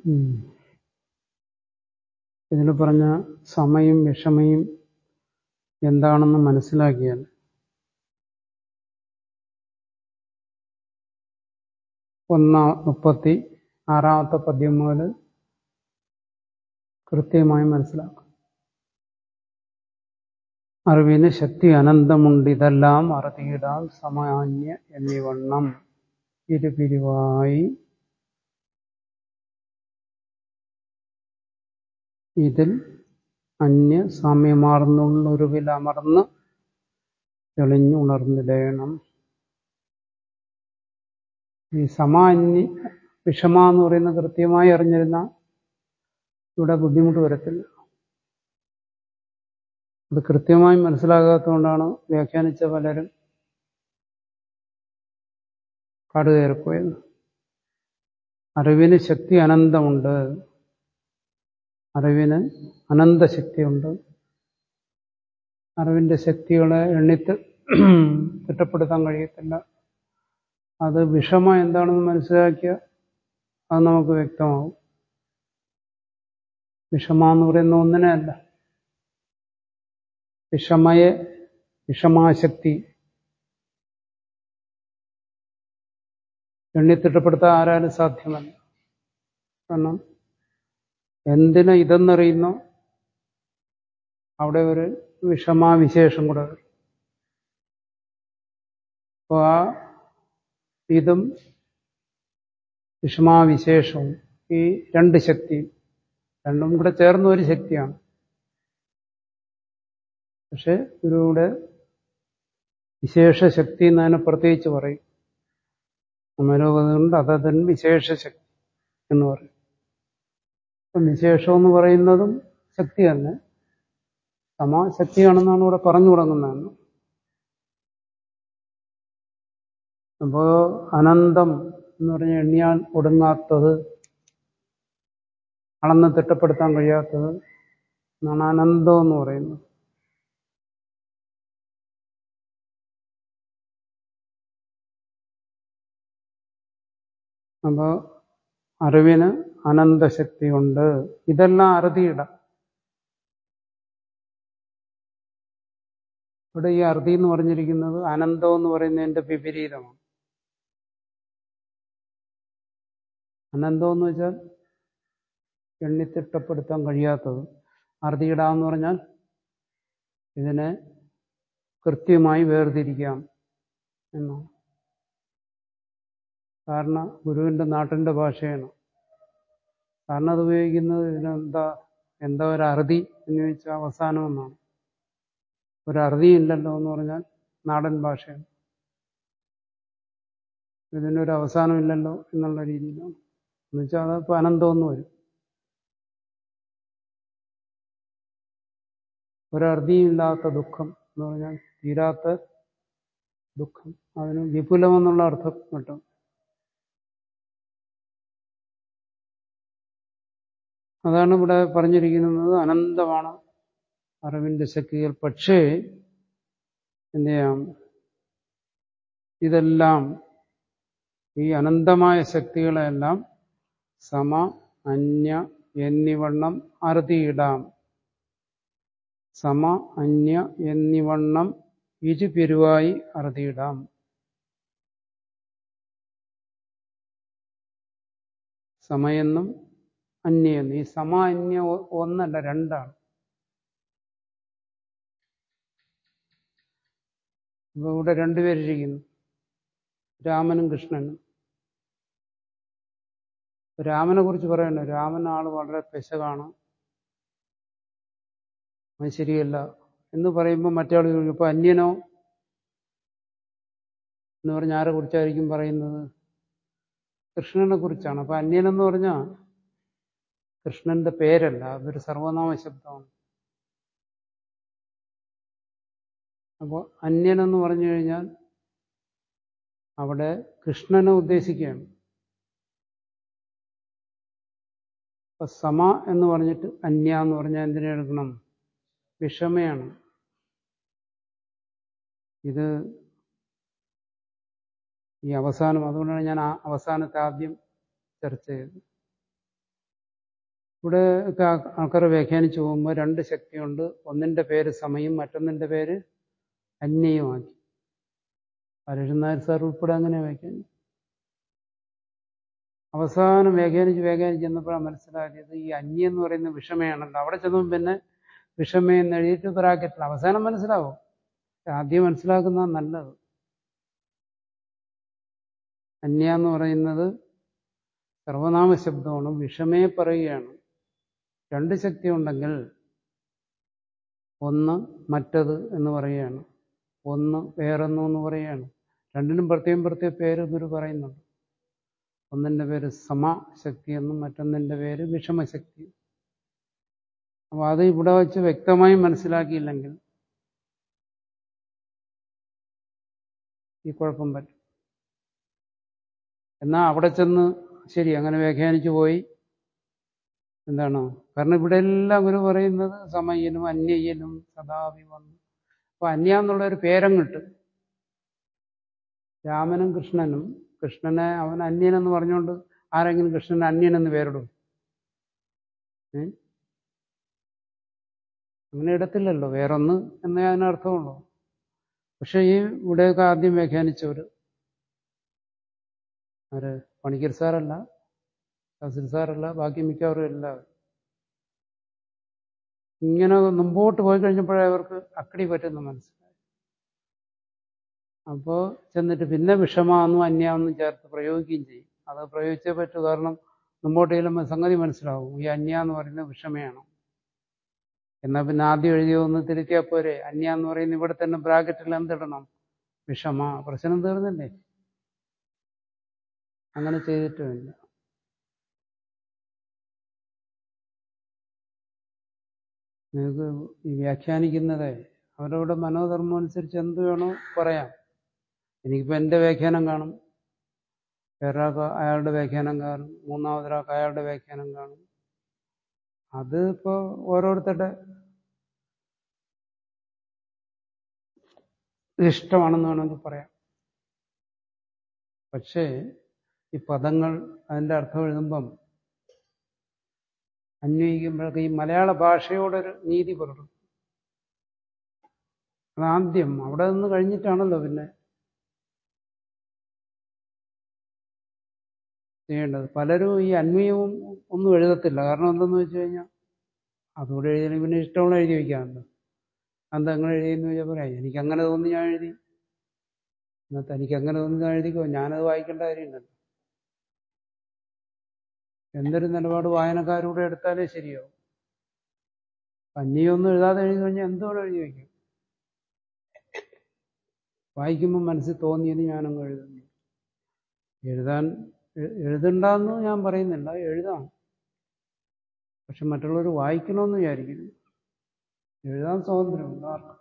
ഉം. ഇതിൽ പറഞ്ഞ സമയും വിഷമയും എന്താണെന്ന് മനസ്സിലാക്കിയാൽ ഒന്നാം മുപ്പത്തി ആറാമത്തെ പദ്യം മുതൽ കൃത്യമായി മനസ്സിലാക്കും അറിവിന് ശക്തി അനന്തമുണ്ട് ഇതെല്ലാം അറുതിയിടാൻ സമാന്യ എന്നിവണ്ണം ഇരുപിരിവായി ഇതിൽ അന്യ സാമ്യമാർന്നുള്ളൊരുവിലമർന്ന് തെളിഞ്ഞുണർന്നിടേണം ഈ സമാന്യ വിഷമ എന്ന് പറയുന്നത് കൃത്യമായി അറിഞ്ഞിരുന്ന ഇവിടെ ബുദ്ധിമുട്ട് വരത്തില്ല അത് കൃത്യമായി മനസ്സിലാകാത്തതുകൊണ്ടാണ് വ്യാഖ്യാനിച്ച പലരും കാടുകയറിപ്പോയത് അറിവിന് ശക്തി അനന്തമുണ്ട് അറിവിന് അനന്തശക്തിയുണ്ട് അറിവിന്റെ ശക്തികളെ എണ്ണിത്ത് തിട്ടപ്പെടുത്താൻ കഴിയത്തില്ല അത് വിഷമ എന്താണെന്ന് മനസ്സിലാക്കിയ അത് നമുക്ക് വ്യക്തമാവും വിഷമ എന്ന് പറയുന്ന ഒന്നിനെ അല്ല വിഷമയെ വിഷമാശക്തി എണ്ണിത്തിട്ടപ്പെടുത്താൻ ആരാലും സാധ്യമല്ല കാരണം എന്തിനെ ഇതെന്നറിയുന്നോ അവിടെ ഒരു വിഷമാവിശേഷം കൂടെ വരും അപ്പോൾ ആ ഇതും വിഷമാവിശേഷവും ഈ രണ്ട് ശക്തിയും രണ്ടും കൂടെ ചേർന്ന ഒരു ശക്തിയാണ് പക്ഷെ ഇതിലൂടെ വിശേഷ ശക്തി എന്നതിനെ പ്രത്യേകിച്ച് പറയും അമരോപതുകൊണ്ട് അതതൻ വിശേഷ ശക്തി എന്ന് പറയും അപ്പം വിശേഷം എന്ന് പറയുന്നതും ശക്തി തന്നെ സമാശക്തിയാണെന്നാണ് ഇവിടെ പറഞ്ഞു തുടങ്ങുന്നത് അപ്പോ അനന്തം എന്ന് പറഞ്ഞ എണ്ണിയാൽ ഒടുങ്ങാത്തത് അളന്ന് തിട്ടപ്പെടുത്താൻ കഴിയാത്തത് എന്നാണ് അനന്തം എന്ന് പറയുന്നത് അപ്പോൾ അറിവിന് അനന്തശക്തിയുണ്ട് ഇതെല്ലാം അറുതിയിടാം ഇവിടെ ഈ അറുതി എന്ന് പറഞ്ഞിരിക്കുന്നത് അനന്തം എന്ന് പറയുന്നതിന്റെ വിപരീതമാണ് അനന്തം എന്ന് വെച്ചാൽ എണ്ണിത്തിട്ടപ്പെടുത്താൻ കഴിയാത്തത് അറുതിയിടാന്ന് പറഞ്ഞാൽ ഇതിനെ കൃത്യമായി വേർതിരിക്കാം എന്നാണ് കാരണം ഗുരുവിന്റെ നാട്ടിന്റെ ഭാഷയാണ് കാരണം അത് ഉപയോഗിക്കുന്നത് ഇതിനെന്താ എന്താ ഒരു അറുതി എന്ന് ചോദിച്ചാൽ അവസാനം എന്നാണ് ഒരു അറുതിയില്ലല്ലോ എന്ന് പറഞ്ഞാൽ നാടൻ ഭാഷയാണ് ഇതിനൊരു അവസാനമില്ലല്ലോ എന്നുള്ള രീതിയിലാണ് എന്നുവെച്ചാൽ അതിപ്പോൾ അനന്തമെന്ന് വരും ഒരർദിയില്ലാത്ത ദുഃഖം എന്ന് പറഞ്ഞാൽ തീരാത്ത ദുഃഖം അതിന് വിപുലമെന്നുള്ള അർത്ഥം കിട്ടും അതാണ് ഇവിടെ പറഞ്ഞിരിക്കുന്നത് അനന്തമാണ് അറിവിന്റെ ശക്തികൾ പക്ഷേ എന്ത് ചെയ്യാം ഇതെല്ലാം ഈ അനന്തമായ ശക്തികളെല്ലാം സമ അന്യ എന്നിവണ്ണം അറുതിയിടാം സമ അന്യ എന്നിവണ്ണം ഇരുപെരുവായി അറുതിയിടാം സമയെന്നും അന്യെന്നും ഈ സമ അന്യ ഒന്നല്ല രണ്ടാണ് ഇപ്പൊ ഇവിടെ രണ്ടുപേരിരിക്കുന്നു രാമനും കൃഷ്ണനും രാമനെ കുറിച്ച് പറയണ്ട രാമൻ ആള് വളരെ പെശകാണ് അവൻ ശരിയല്ല എന്ന് പറയുമ്പോൾ മറ്റേ ആൾ ചോദിക്കും ഇപ്പൊ അന്യനോ എന്ന് പറഞ്ഞ ആരെ കുറിച്ചായിരിക്കും പറയുന്നത് കൃഷ്ണനെ കുറിച്ചാണ് അപ്പൊ അന്യനെന്ന് പറഞ്ഞാൽ കൃഷ്ണന്റെ പേരല്ല അതൊരു സർവനാമ ശബ്ദമാണ് അപ്പോൾ അന്യനെന്ന് പറഞ്ഞു കഴിഞ്ഞാൽ അവിടെ കൃഷ്ണനെ ഉദ്ദേശിക്കുകയാണ് അപ്പൊ സമ എന്ന് പറഞ്ഞിട്ട് അന്യ എന്ന് പറഞ്ഞാൽ എന്തിനെ എടുക്കണം വിഷമയാണ് ഇത് ഈ അവസാനം അതുകൊണ്ടാണ് ഞാൻ ആ അവസാനത്തെ ആദ്യം ചർച്ച ചെയ്തത് ഇവിടെ ഒക്കെ ആൾക്കാർ വ്യാഖ്യാനിച്ചു പോകുമ്പോൾ രണ്ട് ശക്തിയുണ്ട് ഒന്നിൻ്റെ പേര് സമയം മറ്റൊന്നിൻ്റെ പേര് അന്യയുമാക്കി ഹരീഷൻ നായർ സാർ ഉൾപ്പെടെ അങ്ങനെ വ്യാഖ്യാനിച്ചു അവസാനം വ്യാഖ്യാനിച്ച് വ്യാഖ്യാനിച്ച് ചെന്നപ്പോഴാണ് മനസ്സിലാക്കിയത് ഈ അന്യം എന്ന് പറയുന്ന വിഷമയാണല്ലോ അവിടെ ചെന്നപ്പോൾ പിന്നെ വിഷമ എന്ന് എഴുതിയിട്ട് ബ്രാക്കറ്റിൽ അവസാനം മനസ്സിലാവും ആദ്യം മനസ്സിലാക്കുന്ന നല്ലത് അന്യ എന്ന് പറയുന്നത് സർവനാമ ശബ്ദമാണ് വിഷമയെ പറയുകയാണ് രണ്ട് ശക്തി ഉണ്ടെങ്കിൽ ഒന്ന് മറ്റത് എന്ന് പറയുകയാണ് ഒന്ന് വേറൊന്നു എന്ന് പറയുകയാണ് രണ്ടിനും പ്രത്യേകം പ്രത്യേക പേര് ഗുരു പറയുന്നുണ്ട് ഒന്നിൻ്റെ പേര് സമശക്തി എന്നും മറ്റൊന്നിൻ്റെ പേര് വിഷമശക്തി അപ്പോൾ അത് ഇവിടെ വെച്ച് വ്യക്തമായി മനസ്സിലാക്കിയില്ലെങ്കിൽ ഈ കുഴപ്പം പറ്റും എന്നാൽ അവിടെ ചെന്ന് ശരി അങ്ങനെ വ്യാഖ്യാനിച്ചു പോയി എന്താണ് കാരണം ഇവിടെ എല്ലാം ഗുരു പറയുന്നത് സമയനും അന്യനും സദാവി വന്നു അപ്പൊ അന്യ എന്നുള്ള ഒരു പേരങ്ങിട്ട് രാമനും കൃഷ്ണനും കൃഷ്ണനെ അവൻ അന്യനെന്ന് പറഞ്ഞുകൊണ്ട് ആരെങ്കിലും കൃഷ്ണന് അന്യനെന്ന് പേരിടും ഏ അങ്ങനെ ഇടത്തില്ലല്ലോ വേറൊന്ന് എന്നേ അതിനർത്ഥമുള്ളൂ പക്ഷെ ഈ ഇവിടെയൊക്കെ ആദ്യം വ്യാഖ്യാനിച്ചവർ ആര് പണിക്കർ സാറല്ല ഫസിൽ സാറല്ല ബാക്കി മിക്കവാറും എല്ലാവരും ഇങ്ങനെ മുമ്പോട്ട് പോയി കഴിഞ്ഞപ്പോഴേ അവർക്ക് അക്കടി പറ്റുന്ന മനസ്സിലായി അപ്പോൾ ചെന്നിട്ട് പിന്നെ വിഷമാന്നും അന്യാന്നും ചേർത്ത് പ്രയോഗിക്കുകയും ചെയ്യും അത് പ്രയോഗിച്ചേ പറ്റൂ കാരണം മുമ്പോട്ട് ചെല്ലുമ്പോൾ സംഗതി മനസ്സിലാവും ഈ അന്യ എന്ന് പറയുന്നത് വിഷമയാണ് എന്നാൽ പിന്നെ ആദ്യം എഴുതിയ ഒന്ന് തിരുത്തിയാൽ പോരെ അന്യ എന്ന് പറയുന്നത് ഇവിടെ തന്നെ ബ്രാക്കറ്റിൽ എന്തിടണം വിഷമ പ്രശ്നം തീർന്നില്ലേ അങ്ങനെ ചെയ്തിട്ടുമില്ല നിങ്ങൾക്ക് ഈ വ്യാഖ്യാനിക്കുന്നത് അവരവരുടെ മനോധർമ്മം അനുസരിച്ച് എന്ത് വേണോ പറയാം എനിക്കിപ്പോൾ എൻ്റെ വ്യാഖ്യാനം കാണും വേറൊരാൾക്ക് അയാളുടെ വ്യാഖ്യാനം കാണും മൂന്നാമതൊരാൾക്ക് അയാളുടെ വ്യാഖ്യാനം കാണും അത് ഇപ്പോൾ ഓരോരുത്തരുടെ ഇഷ്ടമാണെന്ന് വേണമെങ്കിൽ പറയാം പക്ഷേ ഈ പദങ്ങൾ അതിൻ്റെ അർത്ഥം എഴുതുമ്പം അന്വയിക്കുമ്പോഴൊക്കെ ഈ മലയാള ഭാഷയോടൊരു നീതി പുലർത്തും അതാദ്യം അവിടെ നിന്ന് കഴിഞ്ഞിട്ടാണല്ലോ പിന്നെ ചെയ്യേണ്ടത് പലരും ഈ അന്വയവും ഒന്നും എഴുതത്തില്ല കാരണം എന്തെന്ന് വെച്ച് കഴിഞ്ഞാൽ അതുകൂടെ എഴുതി പിന്നെ ഇഷ്ടമുള്ള എഴുതി വയ്ക്കാമല്ലോ എന്താ അങ്ങനെ എഴുതിയെന്ന് ചോദിച്ചാൽ പറയാം എനിക്ക് അങ്ങനെ തോന്നി ഞാൻ എഴുതി എന്നാൽ തനിക്ക് അങ്ങനെ തോന്നി ഞാൻ എഴുതിക്കോ ഞാനത് വായിക്കേണ്ട കാര്യമുണ്ടല്ലോ എന്തൊരു നിലപാട് വായനക്കാരൂടെ എടുത്താലേ ശരിയാവും അന്യൊന്നും എഴുതാതെ എഴുതി കഴിഞ്ഞാൽ എന്തോടെ എഴുതി വയ്ക്കും വായിക്കുമ്പോൾ മനസ്സിൽ തോന്നിയത് ഞാനങ്ങ് എഴുതുന്നു എഴുതാൻ എഴുതണ്ടെന്ന് ഞാൻ പറയുന്നില്ല എഴുതാം പക്ഷെ മറ്റുള്ളവർ വായിക്കണമെന്ന് വിചാരിക്കുന്നു എഴുതാൻ സ്വാതന്ത്ര്യമുണ്ട് ആർക്കും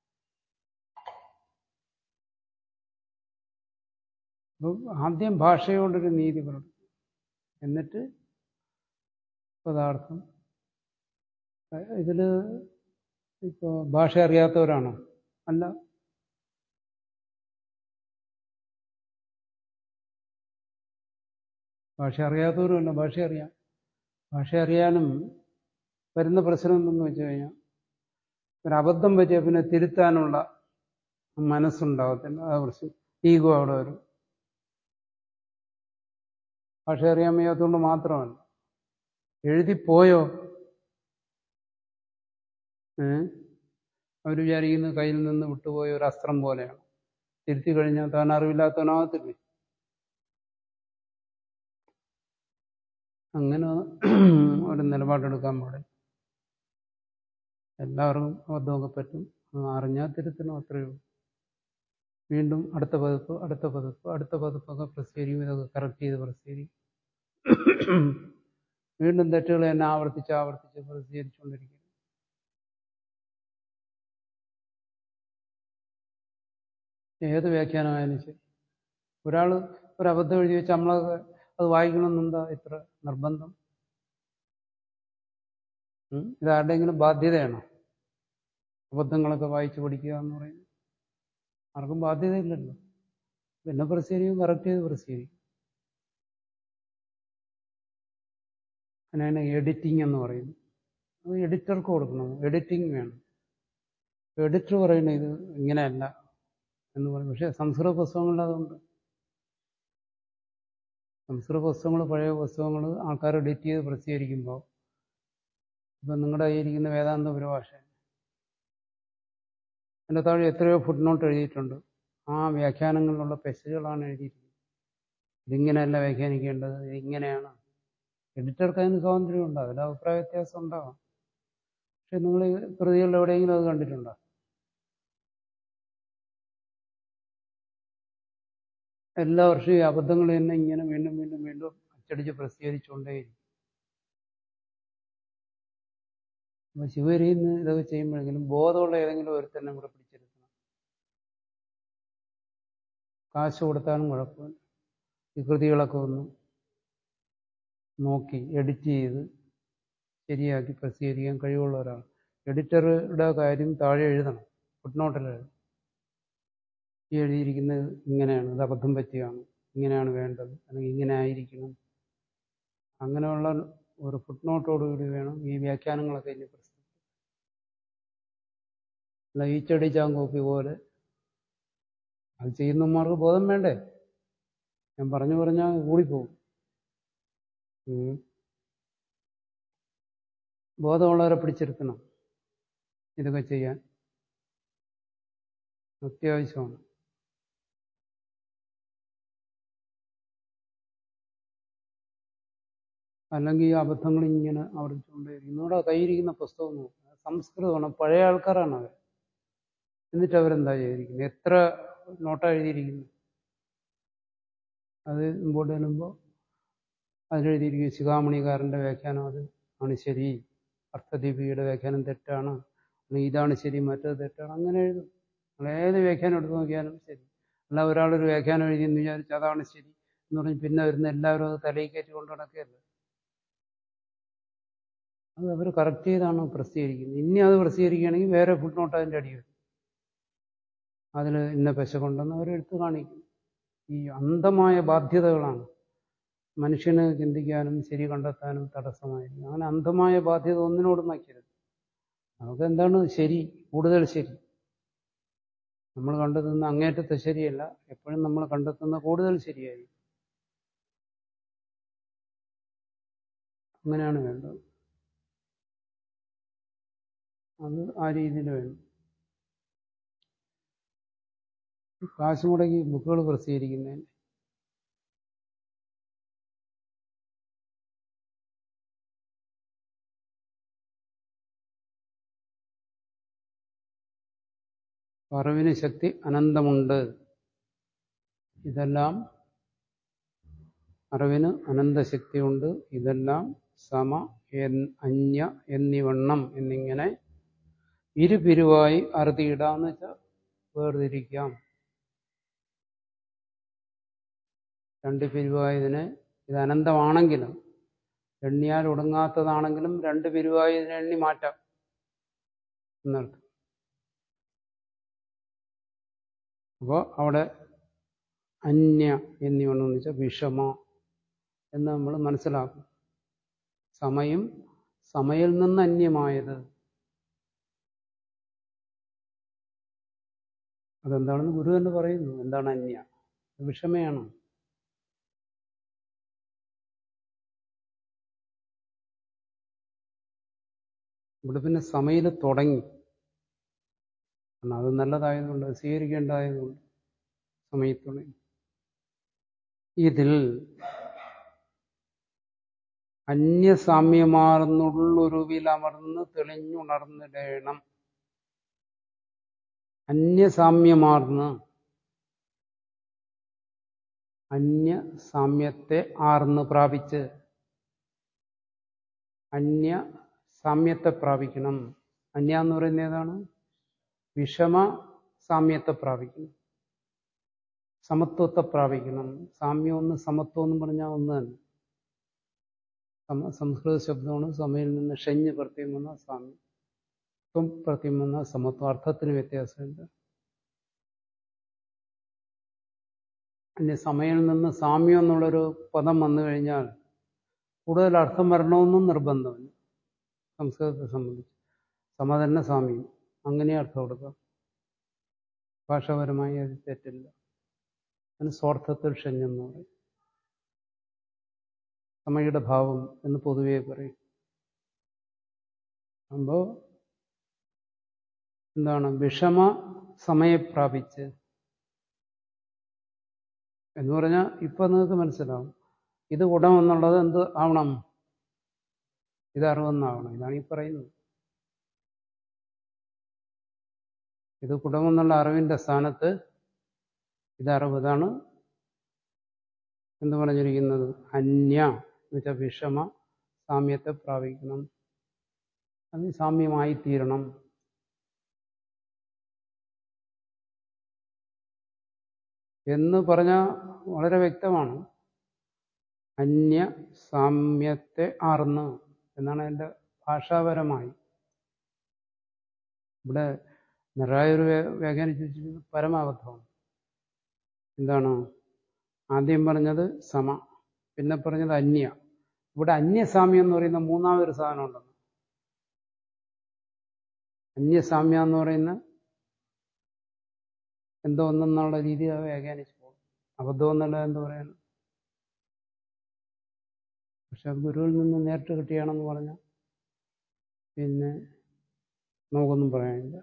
അപ്പം ആദ്യം ഭാഷയോടൊരു നീതി പുലർത്തും എന്നിട്ട് പദാർത്ഥം ഇതിൽ ഇപ്പോൾ ഭാഷ അറിയാത്തവരാണോ അല്ല ഭാഷ അറിയാത്തവരുമല്ല ഭാഷ അറിയാം ഭാഷ അറിയാനും വരുന്ന പ്രശ്നം എന്തെന്ന് വെച്ച് കഴിഞ്ഞാൽ ഒരു അബദ്ധം പറ്റിയ പിന്നെ തിരുത്താനുള്ള മനസ്സുണ്ടാകത്തില്ല ആ പ്രശ്നം ഈഗോ അവിടെ വരും ഭാഷ അറിയാൻ വയ്യാത്തതുകൊണ്ട് മാത്രമല്ല എഴുതിപ്പോയോ ഏ അവർ വിചാരിക്കുന്നത് കയ്യിൽ നിന്ന് വിട്ടുപോയ ഒരു അസ്ത്രം പോലെയാണ് തിരുത്തി കഴിഞ്ഞാൽ താൻ അറിവില്ലാത്തവനാകത്തില്ലേ അങ്ങനെ ഒരു നിലപാടെടുക്കാൻ പാടില്ല എല്ലാവർക്കും അബദ്ധമൊക്കെ പറ്റും അറിഞ്ഞാൽ തിരുത്തണം അത്രയേ ഉള്ളൂ വീണ്ടും അടുത്ത പതിപ്പ് അടുത്ത പതിപ്പ് അടുത്ത പതിപ്പൊക്കെ പ്രസിദ്ധീകരിക്കും ഇതൊക്കെ കറക്റ്റ് ചെയ്ത് പ്രസിദ്ധീകരിക്കും വീണ്ടും തെറ്റുകൾ തന്നെ ആവർത്തിച്ച് ആവർത്തിച്ച് പ്രസിദ്ധീകരിച്ചുകൊണ്ടിരിക്കും ഏത് വ്യാഖ്യാനമായാലും ശരി ഒരാൾ ഒരു അബദ്ധം എഴുതി വെച്ച് നമ്മളത് അത് വായിക്കണമെന്നെന്താ ഇത്ര നിർബന്ധം ഇത് ആരുടെയെങ്കിലും ബാധ്യതയാണോ അബദ്ധങ്ങളൊക്കെ വായിച്ച് പഠിക്കുക എന്ന് പറയുന്നത് ആർക്കും ബാധ്യതയില്ലല്ലോ പിന്നെ പ്രസിദ്ധീകരിക്കും കറക്റ്റ് ചെയ്ത് പ്രസിദ്ധീകരിക്കും അതിനാണ് എഡിറ്റിംഗ് എന്ന് പറയുന്നത് അത് എഡിറ്റർക്ക് കൊടുക്കണം എഡിറ്റിംഗ് വേണം എഡിറ്റർ പറയുന്നത് ഇത് ഇങ്ങനെയല്ല എന്ന് പറയും പക്ഷേ സംസ്കൃത പുസ്തകങ്ങളിൽ അതുണ്ട് സംസ്കൃത പുസ്തകങ്ങൾ പഴയ പുസ്തകങ്ങൾ ആൾക്കാർ എഡിറ്റ് ചെയ്ത് പ്രസിദ്ധീകരിക്കുമ്പോൾ ഇപ്പം നിങ്ങളുടെ കയ്യിരിക്കുന്ന വേദാന്ത പരിഭാഷ അതിൻ്റെ താഴെ എത്രയോ ഫുഡ് നോട്ട് എഴുതിയിട്ടുണ്ട് ആ വ്യാഖ്യാനങ്ങളിലുള്ള പെശകുകളാണ് എഴുതിയിരിക്കുന്നത് ഇതിങ്ങനെയല്ല വ്യാഖ്യാനിക്കേണ്ടത് ഇതിങ്ങനെയാണ് എഡിറ്റർക്ക് അതിന് സ്വാതന്ത്ര്യമുണ്ട് അതിൽ അഭിപ്രായ വ്യത്യാസം ഉണ്ടാവാം പക്ഷെ നിങ്ങൾ കൃതികളിൽ എവിടെയെങ്കിലും അത് കണ്ടിട്ടുണ്ടോ എല്ലാ വർഷവും ഈ അബദ്ധങ്ങൾ തന്നെ ഇങ്ങനെ വീണ്ടും വീണ്ടും വീണ്ടും അച്ചടിച്ച് പ്രസിദ്ധീകരിച്ചുകൊണ്ടേയിരിക്കും അപ്പൊ ശിവരിയിൽ നിന്ന് ഇതൊക്കെ ചെയ്യുമ്പോഴെങ്കിലും ബോധമുള്ള ഏതെങ്കിലും ഒരുത്തന്നെ കൂടെ പിടിച്ചിരുത്തണം കാശ് കൊടുത്താലും കുഴപ്പമില്ല ഈ കൃതികളൊക്കെ ഒന്ന് നോക്കി എഡിറ്റ് ചെയ്ത് ശരിയാക്കി പ്രസിദ്ധീകരിക്കാൻ കഴിവുള്ള ഒരാൾ എഡിറ്ററുടെ കാര്യം താഴെ എഴുതണം ഫുട്നോട്ടിൽ എഴുതണം ഈ എഴുതിയിരിക്കുന്നത് ഇങ്ങനെയാണ് ഇത് അബദ്ധം പറ്റിയാണ് ഇങ്ങനെയാണ് വേണ്ടത് അല്ലെങ്കിൽ ഇങ്ങനെ ആയിരിക്കണം അങ്ങനെയുള്ള ഒരു ഫുട്നോട്ടോടുകൂടി വേണം ഈ വ്യാഖ്യാനങ്ങളൊക്കെ ഇനി പ്രസിദ്ധീകരിക്കാൻ അല്ല ഈച്ചടി ചാങ്കോപ്പി പോലെ അത് ചെയ്യുന്നവന്മാർക്ക് ബോധം വേണ്ടേ ഞാൻ പറഞ്ഞു പറഞ്ഞാൽ കൂടിപ്പോകും ഉം. ബോധമുള്ളവരെ പിടിച്ചിരുത്തണം ഇതൊക്കെ ചെയ്യാൻ അത്യാവശ്യമാണ് അല്ലെങ്കിൽ ഈ അബദ്ധങ്ങൾ ഇങ്ങനെ ആവർത്തിച്ചുകൊണ്ടേയിരിക്കും നമ്മുടെ കയ്യിരിക്കുന്ന പുസ്തകം നോക്കുക സംസ്കൃതമാണ് പഴയ ആൾക്കാരാണ് അവർ എന്നിട്ട് അവരെന്താ ചെയ്തിരിക്കുന്നത് എത്ര നോട്ടാ എഴുതിയിരിക്കുന്നു അത് മുമ്പോട്ട് ചെല്ലുമ്പോൾ അതിലെഴുതിയിരിക്കും ശിഖാമണികാരൻ്റെ വ്യാഖ്യാനം അത് ആണ് ശരി അർത്ഥദീപികയുടെ വ്യാഖ്യാനം തെറ്റാണ് അല്ലെങ്കിൽ ഇതാണ് ശരി മറ്റത് തെറ്റാണ് അങ്ങനെ എഴുതും നമ്മൾ ഏത് വ്യാഖ്യാനം എടുത്ത് നോക്കിയാലും ശരി അല്ല ഒരാളൊരു വ്യാഖ്യാനം എഴുതിയെന്ന് വിചാരിച്ച് അതാണ് ശരി എന്ന് പറഞ്ഞ് പിന്നെ വരുന്ന എല്ലാവരും അത് തലയിൽ കയറ്റി കൊണ്ട് നടക്കുകയല്ല അത് അവർ കറക്റ്റ് ചെയ്താണ് പ്രസിദ്ധീകരിക്കുന്നത് ഇനി അത് പ്രസിദ്ധീകരിക്കുകയാണെങ്കിൽ വേറെ ഫുഡ് നോട്ട് അതിൻ്റെ അടി വരും അതിൽ ഇന്ന പെശ കൊണ്ടെന്ന് അവരെടുത്ത് കാണിക്കും ഈ അന്ധമായ ബാധ്യതകളാണ് മനുഷ്യന് ചിന്തിക്കാനും ശരി കണ്ടെത്താനും തടസ്സമായിരിക്കും അങ്ങനെ അന്ധമായ ബാധ്യത ഒന്നിനോടും വയ്ക്കരുത് നമുക്ക് എന്താണ് ശരി കൂടുതൽ ശരി നമ്മൾ കണ്ടെത്തുന്ന അങ്ങേറ്റത്തെ ശരിയല്ല എപ്പോഴും നമ്മൾ കണ്ടെത്തുന്ന കൂടുതൽ ശരിയായി അങ്ങനെയാണ് വേണ്ടത് അത് ആ രീതിയിൽ വേണം കാശ് മുടക്കി ബുക്കുകൾ പ്രസിദ്ധീകരിക്കുന്നതിന് അറിവിന് ശക്തി അനന്തമുണ്ട് ഇതെല്ലാം അറിവിന് അനന്തശക്തിയുണ്ട് ഇതെല്ലാം സമ എൻ- അന്യ എന്നിവണ്ണം എന്നിങ്ങനെ ഇരുപിരിവായി അറുതിയിടാന്ന് വെച്ചാൽ വേർതിരിക്കാം രണ്ട് പിരിവായതിനെ ഇത് അനന്തമാണെങ്കിലും എണ്ണിയാൽ ഒടുങ്ങാത്തതാണെങ്കിലും രണ്ട് പിരിവായി ഇതിനെ എണ്ണി മാറ്റാം എന്നർത്ഥം അപ്പോൾ അവിടെ അന്യ എന്നിവണ്ണെന്ന് വെച്ചാൽ വിഷമ എന്ന് നമ്മൾ മനസ്സിലാക്കും സമയം സമയിൽ നിന്ന് അന്യമായത് അതെന്താണെന്ന് ഗുരു തന്നെ പറയുന്നു എന്താണ് അന്യ വിഷമയാണ് ഇവിടെ പിന്നെ സമയിൽ തുടങ്ങി കാരണം അത് നല്ലതായതുകൊണ്ട് അത് സ്വീകരിക്കേണ്ടതായതുകൊണ്ട് സമയത്ത് തുടങ്ങി ഇതിൽ അന്യസാമ്യമാർന്നുള്ളൊരുവിലമർന്ന് തെളിഞ്ഞുണർന്നിടേണം അന്യസാമ്യമാർന്ന് അന്യസാമ്യത്തെ ആർന്ന് പ്രാപിച്ച് അന്യ സാമ്യത്തെ പ്രാപിക്കണം അന്യ എന്ന് പറയുന്നത് ഏതാണ് വിഷമ സാമ്യത്തെ പ്രാപിക്കണം സമത്വത്തെ പ്രാപിക്കണം സാമ്യം ഒന്ന് സമത്വം എന്ന് പറഞ്ഞാൽ ഒന്ന് തന്നെ സമ സംസ്കൃത ശബ്ദമാണ് സമയിൽ നിന്ന് ഷഞ്ഞ് പ്രത്യം വന്ന സാമ്യം ത്വം പ്രത്യം വന്ന സമത്വം അർത്ഥത്തിന് വ്യത്യാസമില്ല ഇനി സമയിൽ നിന്ന് സാമ്യം എന്നുള്ളൊരു പദം വന്നു കഴിഞ്ഞാൽ കൂടുതൽ അർത്ഥം വരണമെന്നും നിർബന്ധമില്ല സംസ്കൃതത്തെ സംബന്ധിച്ച് സമ തന്നെ സാമ്യം അങ്ങനെ അർത്ഥം കൊടുക്കാം ഭാഷാപരമായി അത് തെറ്റില്ല അതിന് സ്വാർത്ഥത്തിൽ ഷഞ്ഞെന്ന് പറയും സമയുടെ ഭാവം എന്ന് പൊതുവേ പറയും അപ്പോ എന്താണ് വിഷമ സമയപ്രാപിച്ച് എന്ന് പറഞ്ഞാൽ ഇപ്പൊ നിങ്ങൾക്ക് മനസ്സിലാവും ഇത് ഗുണം എന്നുള്ളത് എന്ത് ആവണം ഇത് അറിവെന്നാവണം ഇതാണ് ഈ പറയുന്നത് ഇത് കുടമെന്നുള്ള അറിവിന്റെ സ്ഥാനത്ത് ഇത് അറിവ് ഇതാണ് എന്ത് പറഞ്ഞിരിക്കുന്നത് അന്യ എന്ന് വെച്ചാൽ വിഷമ സാമ്യത്തെ പ്രാപിക്കണം അത് സാമ്യമായി തീരണം എന്ന് പറഞ്ഞാൽ വളരെ വ്യക്തമാണ് അന്യ സാമ്യത്തെ ആർന്ന് എന്നാണ് എൻ്റെ ഭാഷാപരമായി ഇവിടെ നിറായൊരു വ്യാഖ്യാനിച്ചിരിക്കുന്നത് പരമാബദ്ധമാണ് എന്താണ് ആദ്യം പറഞ്ഞത് സമ പിന്നെ പറഞ്ഞത് അന്യ ഇവിടെ അന്യസാമ്യം എന്ന് പറയുന്ന മൂന്നാമതൊരു സാധനം ഉണ്ടെന്ന് അന്യസാമ്യ എന്ന് പറയുന്ന എന്തോ ഒന്നെന്നുള്ള രീതി അത് വ്യാഖ്യാനിച്ചു പോകും അബദ്ധം എന്നല്ല എന്ന് പറയാൻ പക്ഷെ അത് ഗുരുവിൽ നിന്ന് നേരിട്ട് കിട്ടിയാണെന്ന് പറഞ്ഞാൽ പിന്നെ നമുക്കൊന്നും പറയാനില്ല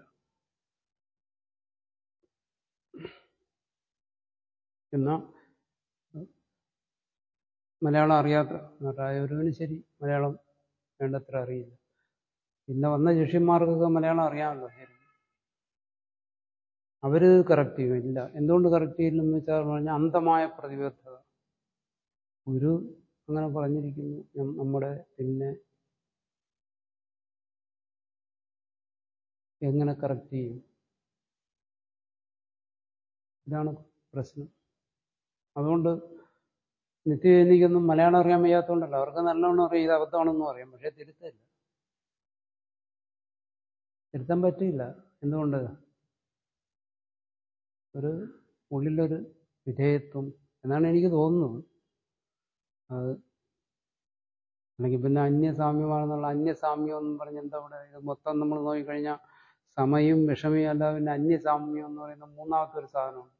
എന്നാൽ മലയാളം അറിയാത്ത നട്ടായവരുവിന് ശരി മലയാളം വേണ്ടത്ര അറിയില്ല പിന്നെ വന്ന ശിഷ്യന്മാർക്കൊക്കെ മലയാളം അറിയാമല്ലോ ശരി അവര് കറക്റ്റ് ചെയ്യും ഇല്ല എന്തുകൊണ്ട് കറക്റ്റ് ചെയ്യില്ലെന്ന് വെച്ചാൽ പറഞ്ഞാൽ അന്ധമായ പ്രതിബദ്ധത ഗുരു അങ്ങനെ പറഞ്ഞിരിക്കുന്നു നം- നമ്മുടെ പിന്നെ എങ്ങനെ കറക്റ്റ് ചെയ്യും ഇതാണ് പ്രശ്നം അതുകൊണ്ട് നിത്യജനിക്കൊന്നും മലയാളം അറിയാൻ വയ്യാത്തതുകൊണ്ടല്ല അവർക്ക് നല്ലോണം അറിയാം ഇത് അബദ്ധമാണെന്നും അറിയാം പക്ഷെ തിരുത്തില്ല തിരുത്താൻ പറ്റില്ല എന്തുകൊണ്ട് ഒരു ഉള്ളിലൊരു വിധേയത്വം എന്നാണ് എനിക്ക് തോന്നുന്നത് അത് അല്ലെങ്കിൽ പിന്നെ അന്യസാമ്യമാണെന്നുള്ള അന്യസാമ്യം എന്ന് പറഞ്ഞ് എന്താ ഇവിടെ ഇത് മൊത്തം നമ്മൾ നോക്കിക്കഴിഞ്ഞാൽ സമയും വിഷമയും അല്ല പിന്നെ അന്യസാമ്യം എന്ന് പറയുന്ന മൂന്നാമത്തെ ഒരു സാധനമാണ്